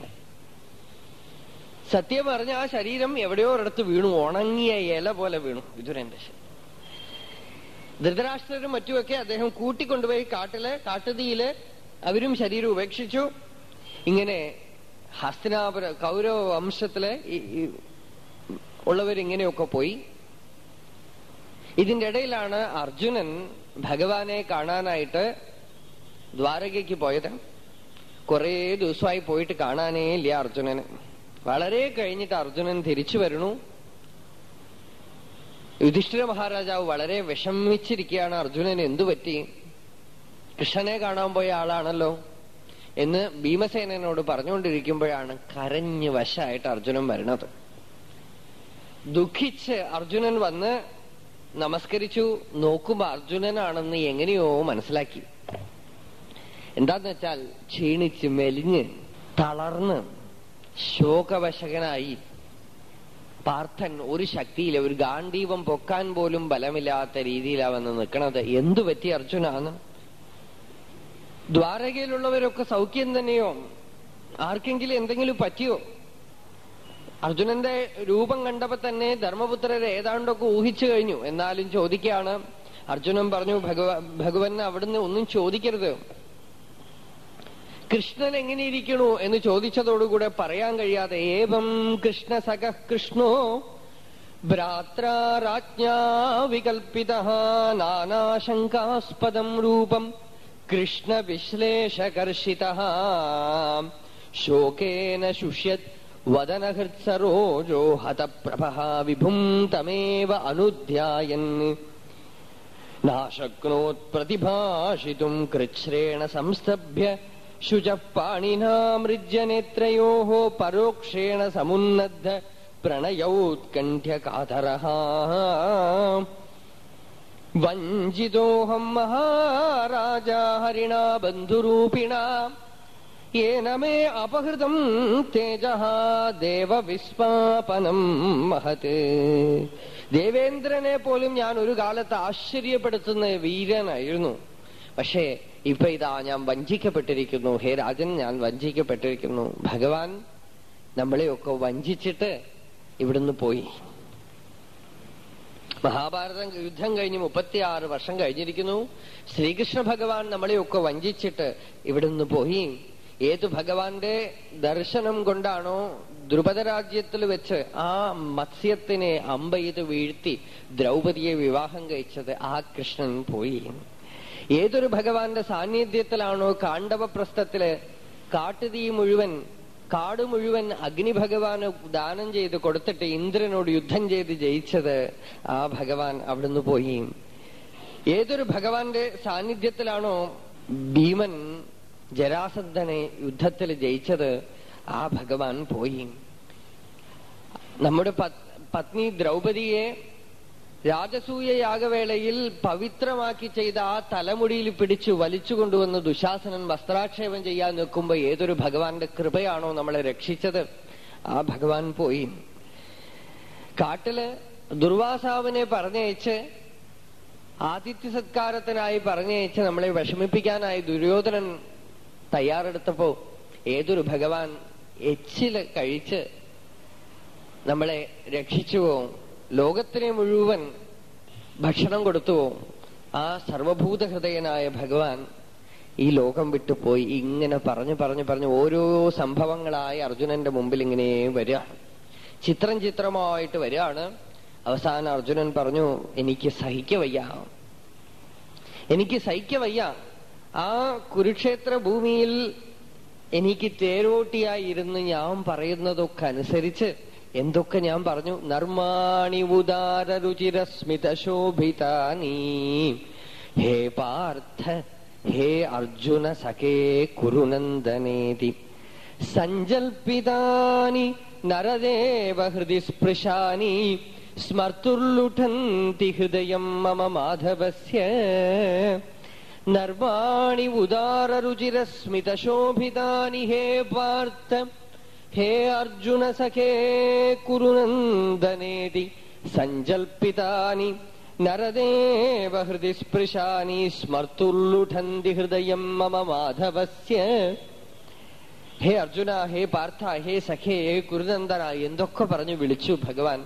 സത്യം അറിഞ്ഞ ആ ശരീരം എവിടെയോ ഒരിടത്ത് വീണു ഉണങ്ങിയ ഇല പോലെ വീണു വിതുരന്റെ ശരീരം ധൃതരാഷ്ട്രരും മറ്റുമൊക്കെ അദ്ദേഹം കൂട്ടിക്കൊണ്ടുപോയി കാട്ടില് കാട്ടുതീയില് അവരും ശരീരം ഉപേക്ഷിച്ചു ഇങ്ങനെ ഹസ്തിനാപുര കൗരവ വംശത്തിലെ ഈ- ഈ ഉള്ളവരിങ്ങനെയൊക്കെ പോയി ഇതിന്റെ ഇടയിലാണ് അർജുനൻ ഭഗവാനെ കാണാനായിട്ട് ദ്വാരകയ്ക്ക് പോയത് കുറേ ദിവസമായി പോയിട്ട് കാണാനേ ഇല്ല അർജുനന് വളരെ കഴിഞ്ഞിട്ട് അർജുനൻ തിരിച്ചു വരണു യുധിഷ്ഠിര മഹാരാജാവ് വളരെ വിഷമിച്ചിരിക്കുകയാണ് അർജുനൻ എന്തു പറ്റി കൃഷ്ണനെ കാണാൻ പോയ ആളാണല്ലോ എന്ന് ഭീമസേനോട് പറഞ്ഞുകൊണ്ടിരിക്കുമ്പോഴാണ് കരഞ്ഞ് വശമായിട്ട് അർജുനൻ വരണത് ദുഃഖിച്ച് അർജുനൻ വന്ന് നമസ്കരിച്ചു നോക്കുമ്പോ അർജുനനാണെന്ന് എങ്ങനെയോ മനസ്സിലാക്കി എന്താന്ന് വെച്ചാൽ ക്ഷീണിച്ച് മെലിഞ്ഞ് തളർന്ന് ശോകവശകനായി പാർത്ഥൻ ഒരു ശക്തിയില്ല ഒരു ഗാന്ധീവം പൊക്കാൻ പോലും ബലമില്ലാത്ത രീതിയിലാ വന്ന് നിൽക്കണത് എന്തു പറ്റി അർജുനാന്ന് ദ്വാരകയിലുള്ളവരൊക്കെ സൗഖ്യം തന്നെയോ ആർക്കെങ്കിലും എന്തെങ്കിലും പറ്റിയോ അർജുനന്റെ രൂപം കണ്ടപ്പോ തന്നെ ധർമ്മപുത്രരെ ഏതാണ്ടൊക്കെ ഊഹിച്ചു കഴിഞ്ഞു എന്നാലും ചോദിക്കുകയാണ് അർജുനൻ പറഞ്ഞു ഭഗവ ഭഗവൻ അവിടുന്ന് ഒന്നും ചോദിക്കരുത് കൃഷ്ണൻ എങ്ങനെ ഇരിക്കണു എന്ന് ചോദിച്ചതോടുകൂടെ പറയാൻ കഴിയാതെ ഏവം കൃഷ്ണ സഖ കൃഷ്ണോ ഭ്രാത്രാജ്ഞാ വികൽപ്പിത നാനാശങ്കാസ്പദം രൂപം കൃഷ്ണ വിശ്ലേഷകർഷിത ശോകേന ശുഷ്യത് വദനഹൃത്സരോജോ ഹതപ്രഭ വിഭും തമേവ അനുധ്യായൻ നാശക്നോത് പ്രതിഭാഷിതും കൃച്ഛ്രേണ സംസ്തഭ്യ ശുചഃ പാണിനാമൃജ്യനേത്രയോ പരോക്ഷേണ സമുന്നദ്ധ പ്രണയൗത്കണ്ഠ്യകാതര വഞ്ചിതോഹം മഹാരാജ ഹരിണാ ബന്ധുരൂപിണ യേന മേ അപഹൃതം തേജ ദേവവിസ്മാപനം മഹത് ദേവേന്ദ്രനെ പോലും ഞാൻ ഒരു കാലത്ത് ആശ്ചര്യപ്പെടുത്തുന്ന വീരനായിരുന്നു പക്ഷേ ഇപ്പൊ ഇതാ ഞാൻ വഞ്ചിക്കപ്പെട്ടിരിക്കുന്നു ഹേ രാജൻ ഞാൻ വഞ്ചിക്കപ്പെട്ടിരിക്കുന്നു ഭഗവാൻ നമ്മളെയൊക്കെ വഞ്ചിച്ചിട്ട് ഇവിടുന്ന് പോയി മഹാഭാരതം യുദ്ധം കഴിഞ്ഞ് മുപ്പത്തിയാറ് വർഷം കഴിഞ്ഞിരിക്കുന്നു ശ്രീകൃഷ്ണ ഭഗവാൻ നമ്മളെയൊക്കെ വഞ്ചിച്ചിട്ട് ഇവിടുന്ന് പോയി ഏതു ഭഗവാന്റെ ദർശനം കൊണ്ടാണോ ദ്രുപദരാജ്യത്തിൽ വെച്ച് ആ മത്സ്യത്തിനെ അമ്പ ചെയ്ത് വീഴ്ത്തി ദ്രൗപതിയെ വിവാഹം കഴിച്ചത് ആ കൃഷ്ണൻ പോയി ഏതൊരു ഭഗവാന്റെ സാന്നിധ്യത്തിലാണോ കാണ്ഡവപ്രസ്ഥത്തില് കാട്ടുതീ മുഴുവൻ കാട് മുഴുവൻ അഗ്നി ഭഗവാന് ദാനം ചെയ്ത് കൊടുത്തിട്ട് ഇന്ദ്രനോട് യുദ്ധം ചെയ്ത് ജയിച്ചത് ആ ഭഗവാൻ അവിടുന്ന് പോയി ഏതൊരു ഭഗവാന്റെ സാന്നിധ്യത്തിലാണോ ഭീമൻ ജരാസന്ധനെ യുദ്ധത്തിൽ ജയിച്ചത് ആ ഭഗവാൻ പോയി നമ്മുടെ പത്നി ദ്രൗപതിയെ രാജസൂയ യാഗവേളയിൽ പവിത്രമാക്കി ചെയ്ത ആ തലമുടിയിൽ പിടിച്ചു വലിച്ചു കൊണ്ടുവന്ന് ദുശാസനൻ വസ്ത്രാക്ഷേപം ചെയ്യാൻ നിൽക്കുമ്പോ ഏതൊരു ഭഗവാന്റെ കൃപയാണോ നമ്മളെ രക്ഷിച്ചത് ആ ഭഗവാൻ പോയി കാട്ടില് ദുർവാസാവിനെ പറഞ്ഞയച്ച് ആതിഥ്യ സത്കാരത്തിനായി പറഞ്ഞയച്ച് നമ്മളെ വിഷമിപ്പിക്കാനായി ദുര്യോധനൻ തയ്യാറെടുത്തപ്പോ ഏതൊരു ഭഗവാൻ എച്ചില് കഴിച്ച് നമ്മളെ രക്ഷിച്ചുവോ ലോകത്തിനെ മുഴുവൻ ഭക്ഷണം കൊടുത്തുവോ ആ സർവഭൂതഹൃദയനായ ഭഗവാൻ ഈ ലോകം വിട്ടുപോയി ഇങ്ങനെ പറഞ്ഞു പറഞ്ഞു പറഞ്ഞു ഓരോ സംഭവങ്ങളായി അർജുനന്റെ മുമ്പിൽ ഇങ്ങനെ വരിക ചിത്രം ചിത്രമായിട്ട് വരികയാണ് അവസാനം അർജുനൻ പറഞ്ഞു എനിക്ക് സഹിക്കവയ്യ എനിക്ക് സഹിക്കവയ്യ ആ കുരുക്ഷേത്ര ഭൂമിയിൽ എനിക്ക് തേരോട്ടിയായി ഇരുന്ന് ഞാൻ പറയുന്നതൊക്കെ അനുസരിച്ച് എന്തൊക്കെ ഞാൻ പറഞ്ഞു നർമാണി ഉദാരരുചിരസ്മിത ശോഭിതാനി ഹേ പാർത്ഥ ഹേ അർജുന സഖേ കുരുനന്ദനേതി സഞ്ചൽപ്പിതാനി നരദേവ ഹൃദി സ്പൃശാനി സ്മർത്തുർലുഠന്തി ഹൃദയം മമ മാധവസ്യ നർമാണി ഉദാരരുചിരസ്മിത ശോഭിതാനി ഹേ പാർത്ഥ ഹേ അർജുന സഖേ കുരുനന്ദനേതി സഞ്ചൽപ്പിതാനി നരദേവ ഹൃദി സ്പൃശാനി സ്മർത്തുല്ലുഠന്തി ഹൃദയം മമ മാധവസ്യ ഹേ അർജുന ഹേ പാർത്ഥ ഹേ സഖേ ഹേ കുരുനന്ദന എന്തൊക്കെ പറഞ്ഞു വിളിച്ചു ഭഗവാൻ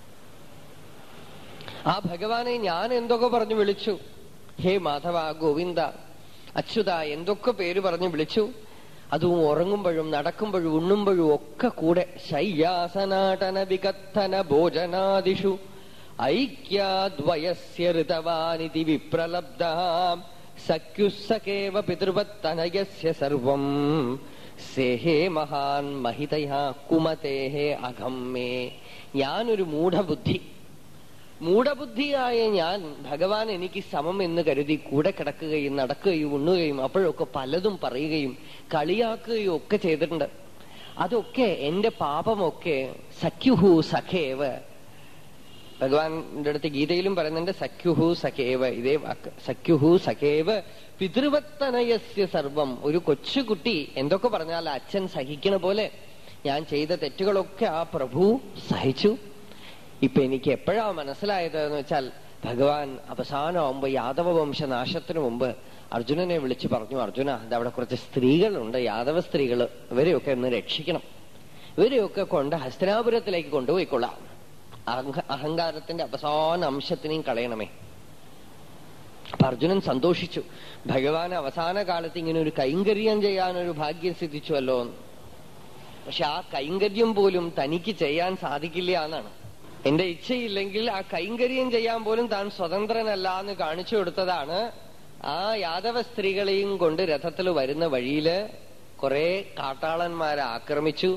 ആ ഭഗവാനെ ഞാൻ എന്തൊക്കെ പറഞ്ഞു വിളിച്ചു ഹേ മാധവ ഗോവിന്ദ അച്യുത എന്തൊക്കെ പേര് പറഞ്ഞു വിളിച്ചു അതും ഉറങ്ങുമ്പോഴും നടക്കുമ്പോഴും ഉണ്ണുമ്പോഴും ഒക്കെ കൂടെ ശയ്യാസനാടന വികത്തന ഭോജനാദിഷു ഐക്യാദ്വയസ്യ ഋതവാനിതി വിപ്രലബ്ധ സഖ്യുസഖേവ പിതൃവത്തനയസ്യ സർവം സേഹേ മഹാൻ മഹിതയാ കുമതേഹേ അഘമ്മേ ഞാനൊരു മൂഢബുദ്ധി മൂഢബുദ്ധിയായ ഞാൻ ഭഗവാൻ എനിക്ക് സമം എന്ന് കരുതി കൂടെ കിടക്കുകയും നടക്കുകയും ഉണ്ണുകയും അപ്പോഴൊക്കെ പലതും പറയുകയും കളിയാക്കുകയും ഒക്കെ ചെയ്തിട്ടുണ്ട് അതൊക്കെ എന്റെ പാപമൊക്കെ സഖ്യുഹു സഖേവ് ഭഗവാന്റെ അടുത്ത് ഗീതയിലും പറയുന്നുണ്ട് സഖ്യുഹു സഖേവ ഇതേ വാക്ക് സഖ്യുഹു സഖേവ പിതൃവത്തനയസ്യ സർവം ഒരു കൊച്ചുകുട്ടി എന്തൊക്കെ പറഞ്ഞാൽ അച്ഛൻ സഹിക്കണ പോലെ ഞാൻ ചെയ്ത തെറ്റുകളൊക്കെ ആ പ്രഭു സഹിച്ചു ഇപ്പൊ എനിക്ക് എപ്പോഴാ മനസ്സിലായത് എന്ന് വെച്ചാൽ ഭഗവാൻ അവസാനമാകുമ്പോ യാദവ വംശനാശത്തിനു മുമ്പ് അർജുനനെ വിളിച്ചു പറഞ്ഞു അർജുന അവിടെ കുറച്ച് സ്ത്രീകളുണ്ട് യാദവ സ്ത്രീകൾ ഇവരെയൊക്കെ ഒന്ന് രക്ഷിക്കണം ഇവരെയൊക്കെ കൊണ്ട് ഹസ്തനാപുരത്തിലേക്ക് കൊണ്ടുപോയിക്കൊള്ളാം അഹങ്ക- അഹങ്കാരത്തിന്റെ അവസാന അംശത്തിനെയും കളയണമേ അപ്പൊ അർജുനൻ സന്തോഷിച്ചു ഭഗവാൻ അവസാന കാലത്ത് ഇങ്ങനെ ഒരു കൈങ്കര്യം ചെയ്യാനൊരു ഭാഗ്യം സിദ്ധിച്ചുവല്ലോ എന്ന് പക്ഷെ ആ കൈങ്കര്യം പോലും തനിക്ക് ചെയ്യാൻ സാധിക്കില്ല എന്നാണ് എന്റെ ഇച്ഛയില്ലെങ്കിൽ ആ കൈങ്കര്യം ചെയ്യാൻ പോലും താൻ സ്വതന്ത്രനല്ല എന്ന് കാണിച്ചു കൊടുത്തതാണ് ആ യാദവ സ്ത്രീകളെയും കൊണ്ട് രഥത്തിൽ വരുന്ന വഴിയില് കുറെ കാട്ടാളന്മാരെ ആക്രമിച്ചു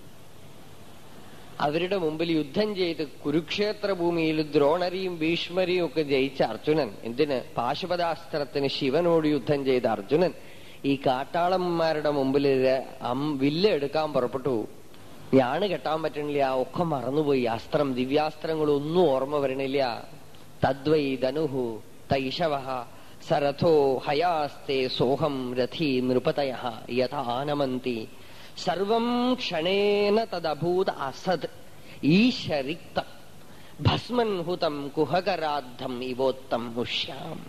അവരുടെ മുമ്പിൽ യുദ്ധം ചെയ്ത് കുരുക്ഷേത്ര ഭൂമിയിൽ ദ്രോണരെയും ഭീഷ്മരെയും ഒക്കെ ജയിച്ച അർജുനൻ എന്തിന് പാശുപതാസ്ത്രത്തിന് ശിവനോട് യുദ്ധം ചെയ്ത അർജുനൻ ഈ കാട്ടാളന്മാരുടെ മുമ്പിൽ ര- അം- വില്ല് എടുക്കാൻ പുറപ്പെട്ടു ഞാണ് കെട്ടാൻ പറ്റണില്ല ഒക്കെ മറന്നുപോയി അസ്ത്രം ദിവ്യാസ്ത്രങ്ങളൊന്നും ഓർമ്മ വരണില്ല തദ്വൈ ധനുഹു തൈഷവ സരഥോ ഹയാസ്തേ സോഹം രഥി നൃപതയ യഥാനമന്തി സർവം ക്ഷണേന തദഭൂത അസത് ഈശരിക്തം ഭസ്മൻഹുതം കുഹകരാദ്ധം ഇവോത്തം മുഷ്യാം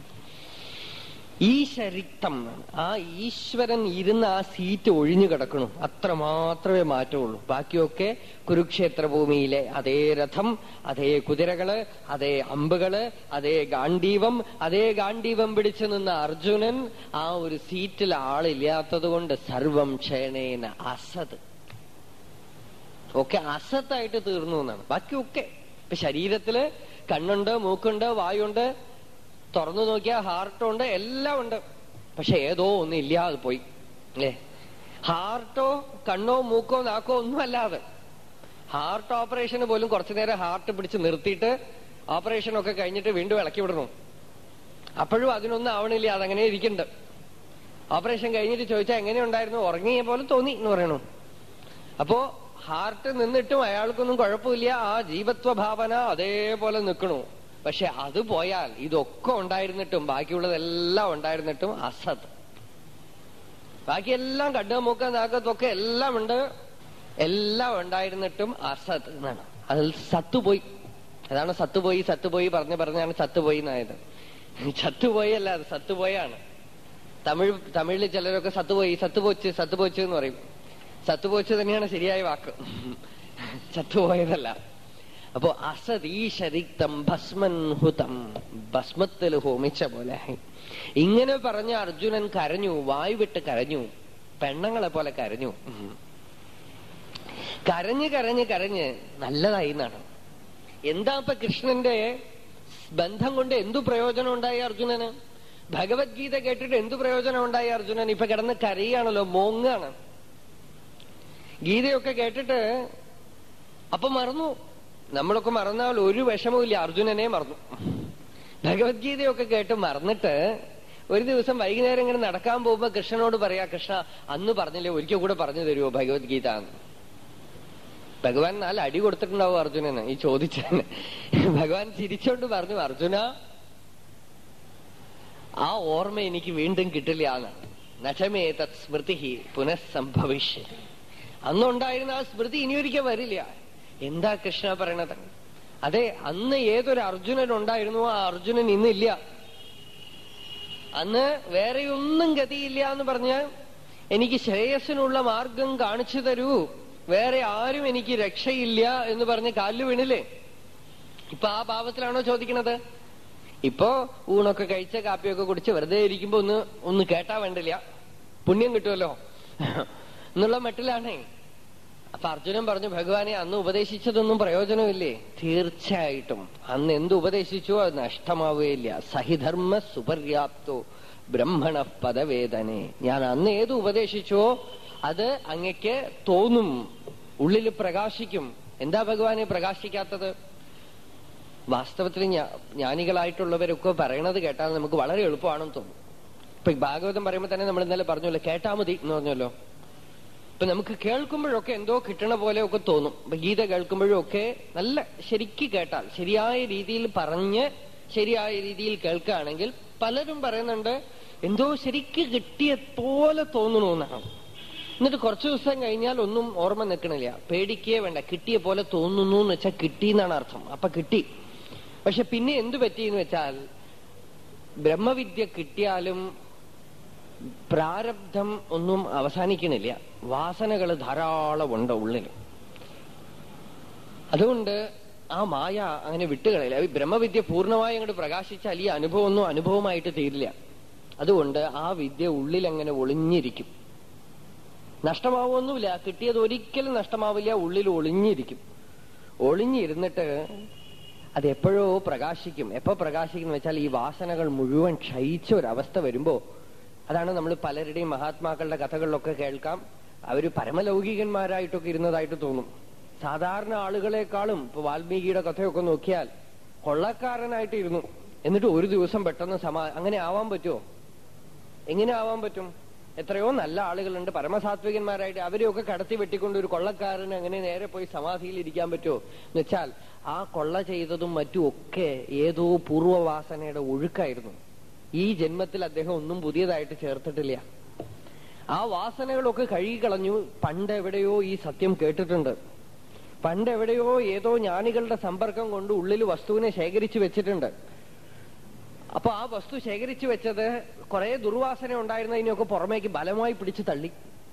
ഈശരിക്തം ആ ഈശ്വരൻ ഇരുന്ന ആ സീറ്റ് ഒഴിഞ്ഞു കിടക്കണു അത്ര മാത്രമേ മാറ്റമുള്ളൂ ബാക്കിയൊക്കെ കുരുക്ഷേത്ര ഭൂമിയിലെ അതേ രഥം അതേ കുതിരകള് അതേ അമ്പുകള് അതേ ഗാന്ഡീവം അതേ ഗാന്ഡീവം പിടിച്ചു നിന്ന അർജുനൻ ആ ഒരു സീറ്റിൽ ആളില്ലാത്തത് കൊണ്ട് സർവം ക്ഷേണേന അസത് ഒക്കെ അസത്തായിട്ട് തീർന്നു എന്നാണ് ബാക്കിയൊക്കെ ഇപ്പൊ ശരീരത്തില് കണ്ണുണ്ട് മൂക്കുണ്ട് വായുണ്ട് തുറന്നു നോക്കിയാൽ ഹാർട്ടുണ്ട് എല്ലാം ഉണ്ട് പക്ഷെ ഏതോ ഒന്നും ഇല്ലാതെ പോയി അല്ലേ ഹാർട്ടോ കണ്ണോ മൂക്കോ നാക്കോ ഒന്നും അല്ലാതെ ഹാർട്ട് ഓപ്പറേഷന് പോലും കുറച്ചു നേരം ഹാർട്ട് പിടിച്ച് നിർത്തിയിട്ട് ഓപ്പറേഷൻ ഒക്കെ കഴിഞ്ഞിട്ട് വീണ്ടും ഇളക്കി വിടണം അപ്പോഴും അതിനൊന്നും ആവണില്ല അതങ്ങനെ ഇരിക്കുന്നുണ്ട് ഓപ്പറേഷൻ കഴിഞ്ഞിട്ട് ചോദിച്ചാൽ എങ്ങനെയുണ്ടായിരുന്നു ഉറങ്ങിയ പോലെ തോന്നി എന്ന് പറയണു അപ്പോ ഹാർട്ട് നിന്നിട്ടും അയാൾക്കൊന്നും കുഴപ്പമില്ല ആ ജീവത്വ ഭാവന അതേപോലെ നിൽക്കണു പക്ഷെ അത് പോയാൽ ഇതൊക്കെ ഉണ്ടായിരുന്നിട്ടും ബാക്കിയുള്ളതെല്ലാം ഉണ്ടായിരുന്നിട്ടും അസത് ബാക്കിയെല്ലാം കണ്ണ് മൂക്ക നാക്കത്തൊക്കെ എല്ലാം ഉണ്ട് എല്ലാം ഉണ്ടായിരുന്നിട്ടും അസത് എന്നാണ് അതിൽ സത്തുപോയി അതാണ് സത്തുപോയി സത്തുപോയി പറഞ്ഞ് പറഞ്ഞാണ് സത്തുപോയി എന്നായത് ചത്തുപോയി അല്ല അത് സത്തുപോയാണ് തമിഴ് തമിഴിൽ ചിലരൊക്കെ സത്തുപോയി സത്തുപോച്ച് സത്തുപോച്ച് എന്ന് പറയും സത്തുപോച്ച് തന്നെയാണ് ശരിയായ വാക്ക് ചത്തുപോയതല്ല അപ്പോ അസതീശരിക്തം ഭസ്മൻഹുതം ഭസ്മത്തിൽ ഹോമിച്ച പോലെ ഇങ്ങനെ പറഞ്ഞ അർജുനൻ കരഞ്ഞു വായു വിട്ട് കരഞ്ഞു പെണ്ണങ്ങളെ പോലെ കരഞ്ഞു കരഞ്ഞ് കരഞ്ഞ് കരഞ്ഞ് നല്ലതായി എന്നാണ് എന്താ ഇപ്പൊ കൃഷ്ണന്റെ ബന്ധം കൊണ്ട് എന്തു പ്രയോജനം ഉണ്ടായി അർജുനന് ഭഗവത്ഗീത കേട്ടിട്ട് എന്തു പ്രയോജനം ഉണ്ടായി അർജുനൻ ഇപ്പൊ കിടന്ന് കരയാണല്ലോ മോങ്ങാണ് ഗീതയൊക്കെ കേട്ടിട്ട് അപ്പൊ മറന്നു നമ്മളൊക്കെ മറന്നാൽ ഒരു വിഷമവുമില്ല അർജുനനെ മറന്നു ഭഗവത്ഗീതയൊക്കെ കേട്ട് മറന്നിട്ട് ഒരു ദിവസം വൈകുന്നേരം ഇങ്ങനെ നടക്കാൻ പോകുമ്പോ കൃഷ്ണനോട് പറയാ കൃഷ്ണ അന്ന് പറഞ്ഞില്ലേ ഒരിക്കൽ കൂടെ പറഞ്ഞു തരുമോ ഭഗവത്ഗീത എന്ന് ഭഗവാൻ നാല് അടി കൊടുത്തിട്ടുണ്ടാവും അർജുനന് ഈ ചോദിച്ചതിന് ഭഗവാൻ ചിരിച്ചോണ്ട് പറഞ്ഞു അർജുന ആ ഓർമ്മ എനിക്ക് വീണ്ടും കിട്ടില്ല എന്നാണ് നശമേ തത് സ്മൃതി പുനഃസംഭവിഷ്യ അന്നുണ്ടായിരുന്ന ആ സ്മൃതി ഇനിയൊരിക്കൽ വരില്ല എന്താ കൃഷ്ണ പറയണത് അതെ അന്ന് ഏതൊരു അർജുനൻ ഉണ്ടായിരുന്നു ആ അർജുനൻ ഇന്നില്ല അന്ന് വേറെയൊന്നും ഗതിയില്ല എന്ന് പറഞ്ഞാൽ എനിക്ക് ശ്രേയസ്സിനുള്ള മാർഗം കാണിച്ചു തരൂ വേറെ ആരും എനിക്ക് രക്ഷയില്ല എന്ന് പറഞ്ഞ് കാലില് വീണില്ലേ ഇപ്പൊ ആ ഭാവത്തിലാണോ ചോദിക്കണത് ഇപ്പോ ഊണൊക്കെ കഴിച്ച കാപ്പിയൊക്കെ കുടിച്ച് വെറുതെ ഇരിക്കുമ്പോ ഒന്ന് ഒന്ന് കേട്ടാ വേണ്ടില്ല പുണ്യം കിട്ടുമല്ലോ എന്നുള്ള മട്ടിലാണേ അപ്പൊ അർജുനൻ പറഞ്ഞു ഭഗവാനെ അന്ന് ഉപദേശിച്ചതൊന്നും പ്രയോജനമില്ലേ തീർച്ചയായിട്ടും അന്ന് എന്ത് ഉപദേശിച്ചോ അത് നഷ്ടമാവുകയില്ല സഹിധർമ്മ സുപര്യാപ്തോ ബ്രഹ്മണ പദവേദനെ ഞാൻ അന്ന് ഏത് ഉപദേശിച്ചോ അത് അങ്ങക്ക് തോന്നും ഉള്ളിൽ പ്രകാശിക്കും എന്താ ഭഗവാനെ പ്രകാശിക്കാത്തത് വാസ്തവത്തിൽ ജ്ഞാനികളായിട്ടുള്ളവരൊക്കെ പറയണത് കേട്ടാൽ നമുക്ക് വളരെ എളുപ്പമാണെന്ന് തോന്നും ഇപ്പൊ ഈ ഭാഗവതം പറയുമ്പോൾ തന്നെ നമ്മൾ ഇന്നലെ പറഞ്ഞല്ലോ കേട്ടാ മതി എന്ന് പറഞ്ഞല്ലോ അപ്പൊ നമുക്ക് കേൾക്കുമ്പോഴൊക്കെ എന്തോ കിട്ടണ പോലെയൊക്കെ തോന്നും അപ്പൊ ഗീത കേൾക്കുമ്പോഴൊക്കെ നല്ല ശരിക്ക് കേട്ടാൽ ശരിയായ രീതിയിൽ പറഞ്ഞ് ശരിയായ രീതിയിൽ കേൾക്കുകയാണെങ്കിൽ പലരും പറയുന്നുണ്ട് എന്തോ ശരിക്ക് കിട്ടിയ പോലെ തോന്നണു എന്നാണ് എന്നിട്ട് കുറച്ചു ദിവസം കഴിഞ്ഞാൽ ഒന്നും ഓർമ്മ നിൽക്കണില്ല പേടിക്കേ വേണ്ട കിട്ടിയ പോലെ തോന്നുന്നു എന്ന് വെച്ചാൽ കിട്ടി എന്നാണ് അർത്ഥം അപ്പൊ കിട്ടി പക്ഷെ പിന്നെ എന്തു പറ്റിയെന്ന് വെച്ചാൽ ബ്രഹ്മവിദ്യ കിട്ടിയാലും പ്രാരബ്ധം ഒന്നും അവസാനിക്കണില്ല വാസനകൾ ധാരാളം ഉണ്ട് ഉള്ളിൽ അതുകൊണ്ട് ആ മായ അങ്ങനെ വിട്ടുകളയില്ല ഈ ബ്രഹ്മവിദ്യ പൂർണ്ണമായി അങ്ങോട്ട് പ്രകാശിച്ചാൽ ഈ അനുഭവം ഒന്നും അനുഭവമായിട്ട് തീരില്ല അതുകൊണ്ട് ആ വിദ്യ ഉള്ളിൽ അങ്ങനെ ഒളിഞ്ഞിരിക്കും നഷ്ടമാവൊന്നുമില്ല കിട്ടിയത് ഒരിക്കലും നഷ്ടമാവില്ല ഉള്ളിൽ ഒളിഞ്ഞിരിക്കും ഒളിഞ്ഞിരുന്നിട്ട് അത് എപ്പോഴോ പ്രകാശിക്കും എപ്പോ പ്രകാശിക്കും വെച്ചാൽ ഈ വാസനകൾ മുഴുവൻ ക്ഷയിച്ച ഒരവസ്ഥ വരുമ്പോ അതാണ് നമ്മൾ പലരുടെയും മഹാത്മാക്കളുടെ കഥകളിലൊക്കെ കേൾക്കാം അവര് പരമലൗകികന്മാരായിട്ടൊക്കെ ഇരുന്നതായിട്ട് തോന്നും സാധാരണ ആളുകളെക്കാളും ഇപ്പൊ വാൽമീകിയുടെ കഥയൊക്കെ നോക്കിയാൽ കൊള്ളക്കാരനായിട്ട് ഇരുന്നു എന്നിട്ട് ഒരു ദിവസം പെട്ടെന്ന് സമാ അങ്ങനെ ആവാൻ പറ്റുമോ എങ്ങനെ ആവാൻ പറ്റും എത്രയോ നല്ല ആളുകളുണ്ട് പരമസാത്വികന്മാരായിട്ട് അവരെയൊക്കെ കടത്തി വെട്ടിക്കൊണ്ട് ഒരു കൊള്ളക്കാരന് അങ്ങനെ നേരെ പോയി സമാധിയിൽ ഇരിക്കാൻ പറ്റുമോ എന്ന് വെച്ചാൽ ആ കൊള്ള ചെയ്തതും മറ്റും ഒക്കെ ഏതോ പൂർവ്വവാസനയുടെ ഒഴുക്കായിരുന്നു ഈ ജന്മത്തിൽ അദ്ദേഹം ഒന്നും പുതിയതായിട്ട് ചേർത്തിട്ടില്ല ആ വാസനകളൊക്കെ കഴുകിക്കളഞ്ഞു പണ്ട് എവിടെയോ ഈ സത്യം കേട്ടിട്ടുണ്ട് പണ്ട് എവിടെയോ ഏതോ ജ്ഞാനികളുടെ സമ്പർക്കം കൊണ്ട് ഉള്ളിൽ വസ്തുവിനെ ശേഖരിച്ചു വെച്ചിട്ടുണ്ട് അപ്പൊ ആ വസ്തു ശേഖരിച്ചു വെച്ചത് കുറെ ദുർവാസന ഉണ്ടായിരുന്നതിനെയൊക്കെ പുറമേക്ക് ബലമായി പിടിച്ചു തള്ളി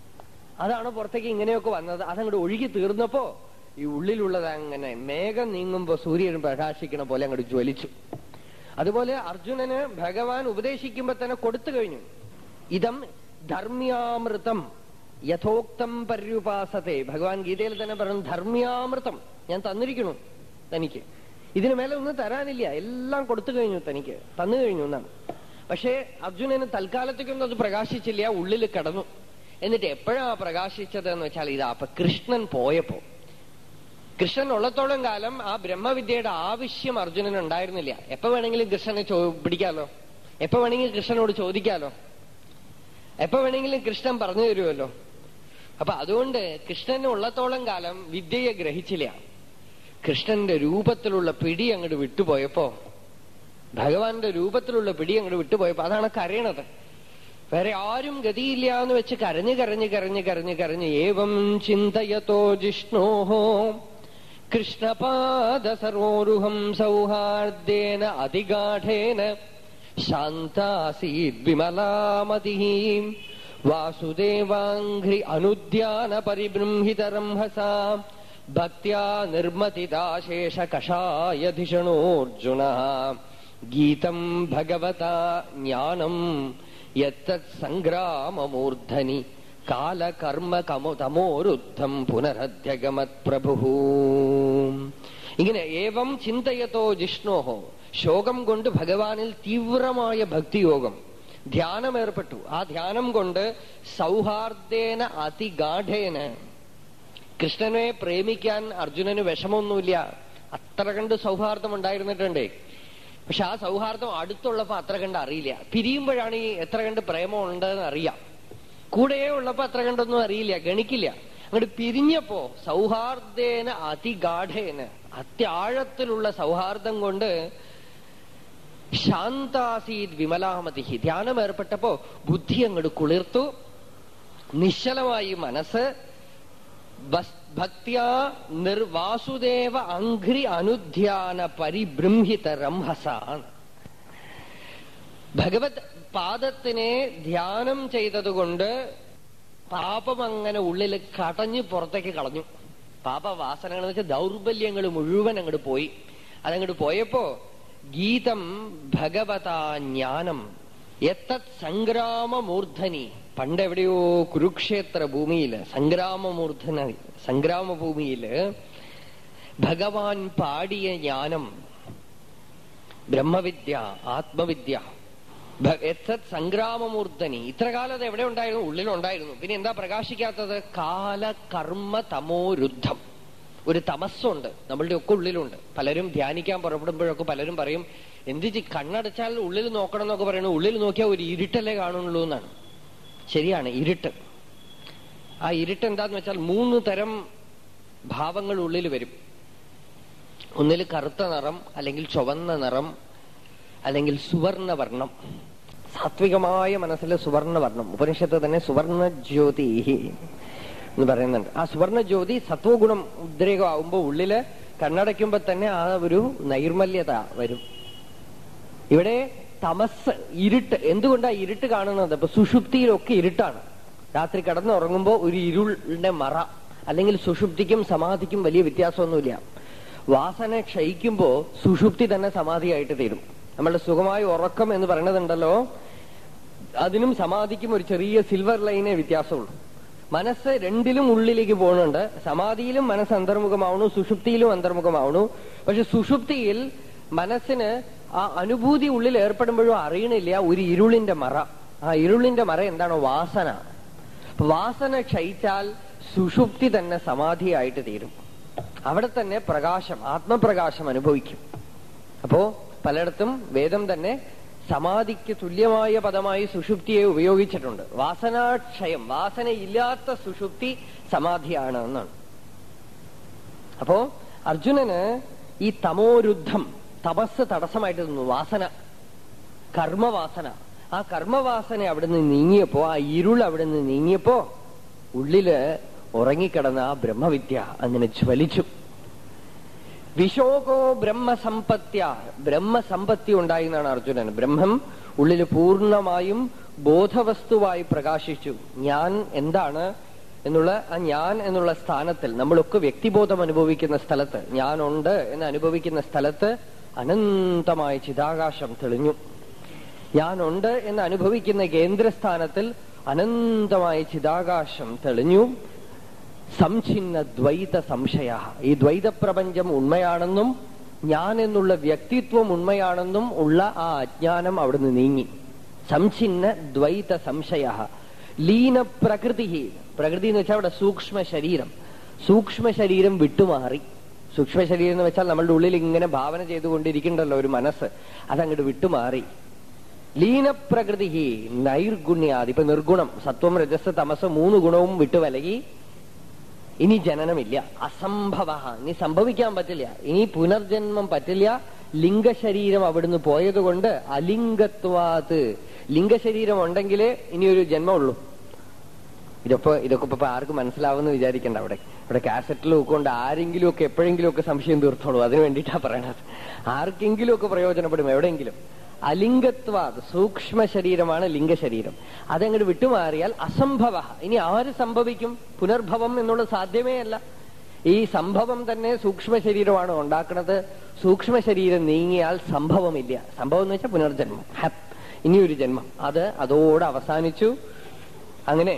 അതാണ് പുറത്തേക്ക് ഇങ്ങനെയൊക്കെ വന്നത് അതങ്ങോട്ട് ഒഴുകി തീർന്നപ്പോ ഈ ഉള്ളിലുള്ളത് അങ്ങനെ മേഘം നീങ്ങുമ്പോ സൂര്യൻ പ്രകാശിക്കണ പോലെ അങ്ങോട്ട് ജ്വലിച്ചു അതുപോലെ അർജുനന് ഭഗവാൻ ഉപദേശിക്കുമ്പോ തന്നെ കൊടുത്തു കഴിഞ്ഞു ഇതം ധർമ്മ്യാമൃതം യഥോക്തം പര്യുപാസത്തെ ഭഗവാൻ ഗീതയിൽ തന്നെ പറഞ്ഞു ധർമ്മ്യാമൃതം ഞാൻ തന്നിരിക്കണു തനിക്ക് ഇതിനു മേലെ ഒന്നും തരാനില്ല എല്ലാം കൊടുത്തു കഴിഞ്ഞു തനിക്ക് തന്നു കഴിഞ്ഞു എന്നാണ് പക്ഷേ അർജുനന് തൽക്കാലത്തേക്കൊന്നും അത് പ്രകാശിച്ചില്ല ഉള്ളിൽ കിടന്നു എന്നിട്ട് എപ്പോഴാ പ്രകാശിച്ചത് എന്ന് വെച്ചാൽ ഇതാ അപ്പൊ കൃഷ്ണൻ പോയപ്പോ കൃഷ്ണൻ ഉള്ളത്തോളം കാലം ആ ബ്രഹ്മവിദ്യയുടെ ആവശ്യം അർജുനന് ഉണ്ടായിരുന്നില്ല എപ്പോ വേണമെങ്കിലും കൃഷ്ണനെ ചോ പിടിക്കാലോ എപ്പോ വേണമെങ്കിലും കൃഷ്ണനോട് ചോദിക്കാലോ എപ്പോ വേണമെങ്കിലും കൃഷ്ണൻ പറഞ്ഞു തരുമല്ലോ അപ്പൊ അതുകൊണ്ട് കൃഷ്ണന് ഉള്ളത്തോളം കാലം വിദ്യയെ ഗ്രഹിച്ചില്ല കൃഷ്ണന്റെ രൂപത്തിലുള്ള പിടി അങ്ങോട്ട് വിട്ടുപോയപ്പോ ഭഗവാന്റെ രൂപത്തിലുള്ള പിടി അങ്ങോട്ട് വിട്ടുപോയപ്പോ അതാണ് കരയണത് വേറെ ആരും ഗതിയില്ല എന്ന് വെച്ച് കരഞ്ഞ് കരഞ്ഞ് കരഞ്ഞ് കരഞ്ഞ് കരഞ്ഞ് ഏവം ചിന്തയത്തോ ജിഷ്ണോഹോ കൃഷ്ണപാദ സരോരുഹം സൗഹാർദ്ദേന അതിഗാഠേന ശാന്താസീത് വിമലാമതി വാസുദേവാഘ്രി അനുദ്യാന പരിബൃംഹിതരംഹസാ ഭക്യാ നിർമ്മതിദാശേഷ കഷായധിഷണോർജുന ഗീതം ഭഗവത ജ്ഞാനം യത്തത് സംഗ്രാമമൂർധനി കാലകർമ്മ കമോ തമോരുദ്ധം പുനരധ്യഗമത് പ്രഭു ഇങ്ങനെ ഏവം ചിന്തയത്തോ ജിഷ്ണോഹോ ശോകം കൊണ്ട് ഭഗവാനിൽ തീവ്രമായ ഭക്തിയോഗം ധ്യാനം ഏർപ്പെട്ടു ആ ധ്യാനം കൊണ്ട് സൗഹാർദ്ദേന അതിഗാഠേന കൃഷ്ണനെ പ്രേമിക്കാൻ അർജുനന് വിഷമമൊന്നുമില്ല അത്ര കണ്ട് സൗഹാർദ്ദം ഉണ്ടായിരുന്നിട്ടുണ്ടേ പക്ഷെ ആ സൗഹാർദ്ദം അടുത്തുള്ളപ്പോ അത്ര കണ്ട് അറിയില്ല പിരിയുമ്പോഴാണ് ഈ എത്ര കണ്ട് പ്രേമം ഉണ്ടെന്ന് അറിയാം കൂടെ ഉള്ളപ്പോ അത്ര കണ്ടൊന്നും അറിയില്ല ഗണിക്കില്ല അങ്ങോട്ട് പിരിഞ്ഞപ്പോ സൗഹാർദ്ദേന അതിഗാഠേന അത്യാഴത്തിലുള്ള സൗഹാർദ്ദം കൊണ്ട് ശാന്താസീത് വിമലാമതി ധ്യാനം ഏർപ്പെട്ടപ്പോ ബുദ്ധി അങ്ങോട്ട് കുളിർത്തു നിശ്ചലമായി മനസ്സ് ഭക്തിയാ നിർവാസുദേവ അഘ്രി അനുധ്യാന പരിബൃംഹിത രംഹസാണ് ഭഗവത് പാദത്തിനെ ധ്യാനം ചെയ്തതുകൊണ്ട് പാപം അങ്ങനെ ഉള്ളിൽ കടഞ്ഞു പുറത്തേക്ക് കളഞ്ഞു പാപവാസനകൾ എന്ന് വെച്ചാൽ ദൗർബല്യങ്ങൾ മുഴുവൻ അങ്ങോട്ട് പോയി അതങ്ങോട്ട് പോയപ്പോ ഗീതം ഭഗവതാ ജ്ഞാനം എത്തത് സംഗ്രാമമൂർധനി പണ്ടെവിടെയോ കുരുക്ഷേത്ര ഭൂമിയില് സംഗ്രാമമൂർധന സംഗ്രാമഭൂമിയില് ഭഗവാൻ പാടിയ ജ്ഞാനം ബ്രഹ്മവിദ്യ ആത്മവിദ്യ എത്തത് സംഗ്രാമമൂർധനി ഇത്ര കാലം അത് എവിടെ ഉണ്ടായിരുന്നു ഉള്ളിലുണ്ടായിരുന്നു പിന്നെ എന്താ പ്രകാശിക്കാത്തത് കാലകർമ്മ തമോരുദ്ധം ഒരു തമസ്സുണ്ട് നമ്മളുടെ ഒക്കെ ഉള്ളിലുണ്ട് പലരും ധ്യാനിക്കാൻ പുറപ്പെടുമ്പോഴൊക്കെ പലരും പറയും എന്ത് കണ്ണടച്ചാൽ ഉള്ളിൽ നോക്കണം എന്നൊക്കെ പറയുന്നു ഉള്ളിൽ നോക്കിയാൽ ഒരു ഇരുട്ടല്ലേ കാണുന്നുള്ളൂ എന്നാണ് ശരിയാണ് ഇരുട്ട് ആ ഇരുട്ട് എന്താന്ന് വെച്ചാൽ മൂന്ന് തരം ഭാവങ്ങൾ ഉള്ളിൽ വരും ഒന്നിൽ കറുത്ത നിറം അല്ലെങ്കിൽ ചുവന്ന നിറം അല്ലെങ്കിൽ സുവർണവർണം സാത്വികമായ മനസ്സിൽ സുവർണവർണം ഉപനിഷത്ത് തന്നെ സുവർണ ജ്യോതി എന്ന് പറയുന്നുണ്ട് ആ സുവർണ ജ്യോതി സത്വഗുണം ഉദ്രേകമാവുമ്പോ ഉള്ളില് കണ്ണടയ്ക്കുമ്പോ തന്നെ ആ ഒരു നൈർമല്യത വരും ഇവിടെ തമസ് ഇരുട്ട് എന്തുകൊണ്ടാ ഇരുട്ട് കാണുന്നത് ഇപ്പൊ സുഷുപ്തിയിലൊക്കെ ഇരുട്ടാണ് രാത്രി കിടന്നുറങ്ങുമ്പോ ഒരു ഇരുളിന്റെ മറ അല്ലെങ്കിൽ സുഷുപ്തിക്കും സമാധിക്കും വലിയ വ്യത്യാസമൊന്നുമില്ല വാസന ക്ഷയിക്കുമ്പോ സുഷുപ്തി തന്നെ സമാധിയായിട്ട് തീരും നമ്മളുടെ സുഖമായ ഉറക്കം എന്ന് പറയുന്നതുണ്ടല്ലോ അതിനും സമാധിക്കും ഒരു ചെറിയ സിൽവർ ലൈനേ വ്യത്യാസമുള്ളൂ മനസ്സ് രണ്ടിലും ഉള്ളിലേക്ക് പോകുന്നുണ്ട് സമാധിയിലും മനസ്സ് അന്തർമുഖമാവണു സുഷുപ്തിയിലും അന്തർമുഖമാവണു പക്ഷെ സുഷുപ്തിയിൽ മനസ്സിന് ആ അനുഭൂതി ഉള്ളിൽ ഏർപ്പെടുമ്പോഴും അറിയണില്ല ഒരു ഇരുളിന്റെ മറ ആ ഇരുളിന്റെ മറ എന്താണ് വാസന അപ്പൊ വാസന ക്ഷയിച്ചാൽ സുഷുപ്തി തന്നെ സമാധിയായിട്ട് തീരും അവിടെ തന്നെ പ്രകാശം ആത്മപ്രകാശം അനുഭവിക്കും അപ്പോ പലയിടത്തും വേദം തന്നെ സമാധിക്ക് തുല്യമായ പദമായി സുഷുപ്തിയെ ഉപയോഗിച്ചിട്ടുണ്ട് വാസനാക്ഷയം വാസനയില്ലാത്ത സുഷുപ്തി സമാധിയാണ് എന്നാണ് അപ്പോ അർജുനന് ഈ തമോരുദ്ധം തപസ് തടസ്സമായിട്ട് നിന്നു വാസന കർമ്മവാസന ആ കർമ്മവാസന അവിടുന്ന് നീങ്ങിയപ്പോ ആ ഇരുൾ അവിടുന്ന് നീങ്ങിയപ്പോ ഉള്ളില് ഉറങ്ങിക്കിടന്ന ആ ബ്രഹ്മവിദ്യ അങ്ങനെ ജ്വലിച്ചു വിശോകോ ബ്രഹ്മസമ്പത്യ ബ്രഹ്മസമ്പത്തി ഉണ്ടായി എന്നാണ് അർജുനൻ ബ്രഹ്മം ഉള്ളിൽ പൂർണ്ണമായും ബോധവസ്തുവായി പ്രകാശിച്ചു ഞാൻ എന്താണ് എന്നുള്ള ആ ഞാൻ എന്നുള്ള സ്ഥാനത്തിൽ നമ്മളൊക്കെ വ്യക്തിബോധം അനുഭവിക്കുന്ന സ്ഥലത്ത് ഞാനുണ്ട് എന്ന് അനുഭവിക്കുന്ന സ്ഥലത്ത് അനന്തമായ ചിതാകാശം തെളിഞ്ഞു ഞാനുണ്ട് എന്ന് അനുഭവിക്കുന്ന കേന്ദ്രസ്ഥാനത്തിൽ അനന്തമായ ചിതാകാശം തെളിഞ്ഞു സംഛിന്ന ദ്വൈത സംശയ ഈ ദ്വൈത പ്രപഞ്ചം ഉണ്മയാണെന്നും ഞാൻ എന്നുള്ള വ്യക്തിത്വം ഉണ്മയാണെന്നും ഉള്ള ആ അജ്ഞാനം അവിടുന്ന് നീങ്ങി സംഛിന്ന ദ്വൈത സംശയ ലീന പ്രകൃതി പ്രകൃതി എന്ന് വെച്ചാൽ അവിടെ സൂക്ഷ്മ ശരീരം സൂക്ഷ്മ ശരീരം വിട്ടുമാറി സൂക്ഷ്മ ശരീരം എന്ന് വെച്ചാൽ നമ്മളുടെ ഉള്ളിൽ ഇങ്ങനെ ഭാവന ചെയ്തുകൊണ്ടിരിക്കണ്ടല്ലോ ഒരു മനസ്സ് അതങ്ങോട്ട് വിട്ടുമാറി ലീനപ്രകൃതി നൈർഗുണ്യാദി ഇപ്പൊ നിർഗുണം സത്വം രജസ് തമസ് മൂന്ന് ഗുണവും വിട്ടുവലകി ഇനി ജനനമില്ല അസംഭവ ഇനി സംഭവിക്കാൻ പറ്റില്ല ഇനി പുനർജന്മം പറ്റില്ല ലിംഗശരീരം അവിടുന്ന് പോയത് കൊണ്ട് അലിംഗത്വാത് ലിംഗശരീരം ഉണ്ടെങ്കിലേ ഇനി ഒരു ജന്മമുള്ളൂ ഇതൊക്കെ ഇതൊക്കെ ഇപ്പൊ ആർക്കും മനസ്സിലാവുമെന്ന് വിചാരിക്കണ്ട അവിടെ ഇവിടെ കാസറ്റിലും ഒക്കെ കൊണ്ട് ആരെങ്കിലും ഒക്കെ എപ്പോഴെങ്കിലും ഒക്കെ സംശയം തീർത്തോളൂ അതിന് വേണ്ടിയിട്ടാ പറയണത് ആർക്കെങ്കിലും ഒക്കെ പ്രയോജനപ്പെടും എവിടെയെങ്കിലും അലിംഗത്വാത് സൂക്ഷ്മ ശരീരമാണ് ലിംഗശരീരം അതങ്ങോട്ട് വിട്ടുമാറിയാൽ അസംഭവ ഇനി ആര് സംഭവിക്കും പുനർഭവം എന്നുള്ളത് സാധ്യമേ അല്ല ഈ സംഭവം തന്നെ സൂക്ഷ്മ ശരീരമാണ് ഉണ്ടാക്കുന്നത് സൂക്ഷ്മ ശരീരം നീങ്ങിയാൽ സംഭവമില്ല സംഭവം എന്ന് വെച്ചാൽ പുനർജന്മം ഹപ്പ് ഇനിയൊരു ജന്മം അത് അതോടെ അവസാനിച്ചു അങ്ങനെ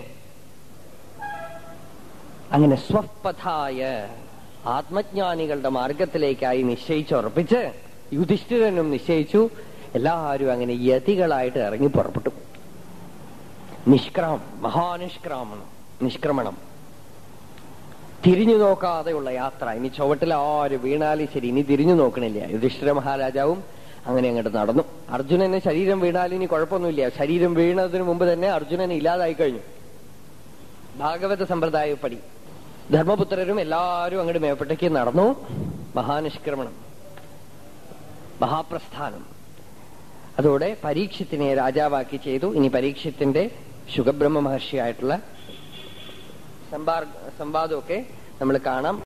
അങ്ങനെ സ്വപഥായ ആത്മജ്ഞാനികളുടെ മാർഗത്തിലേക്കായി നിശ്ചയിച്ചുറപ്പിച്ച് യുധിഷ്ഠിരനും നിശ്ചയിച്ചു എല്ലാവരും അങ്ങനെ യതികളായിട്ട് ഇറങ്ങി പുറപ്പെട്ടു നിഷ്ക്രമം മഹാനിഷ്ക്രമണം നിഷ്ക്രമണം തിരിഞ്ഞു നോക്കാതെയുള്ള യാത്ര ഇനി ചുവട്ടിൽ ആര് വീണാലും ശരി ഇനി തിരിഞ്ഞു നോക്കണില്ല യുധിഷ്ഠിര മഹാരാജാവും അങ്ങനെ അങ്ങോട്ട് നടന്നു അർജുനന് ശരീരം വീണാലും ഇനി കുഴപ്പമൊന്നുമില്ല ശരീരം വീണതിന് മുമ്പ് തന്നെ അർജുനൻ ഇല്ലാതായി കഴിഞ്ഞു ഭാഗവത സമ്പ്രദായപ്പടി ധർമ്മപുത്രരും എല്ലാവരും അങ്ങോട്ട് മേപ്പെട്ടേക്ക് നടന്നു മഹാനിഷ്ക്രമണം മഹാപ്രസ്ഥാനം അതോടെ പരീക്ഷത്തിനെ രാജാവാക്കി ചെയ്തു ഇനി പരീക്ഷത്തിന്റെ ശുഖബ്രഹ്മ മഹർഷിയായിട്ടുള്ള സംവാദമൊക്കെ നമ്മൾ കാണാം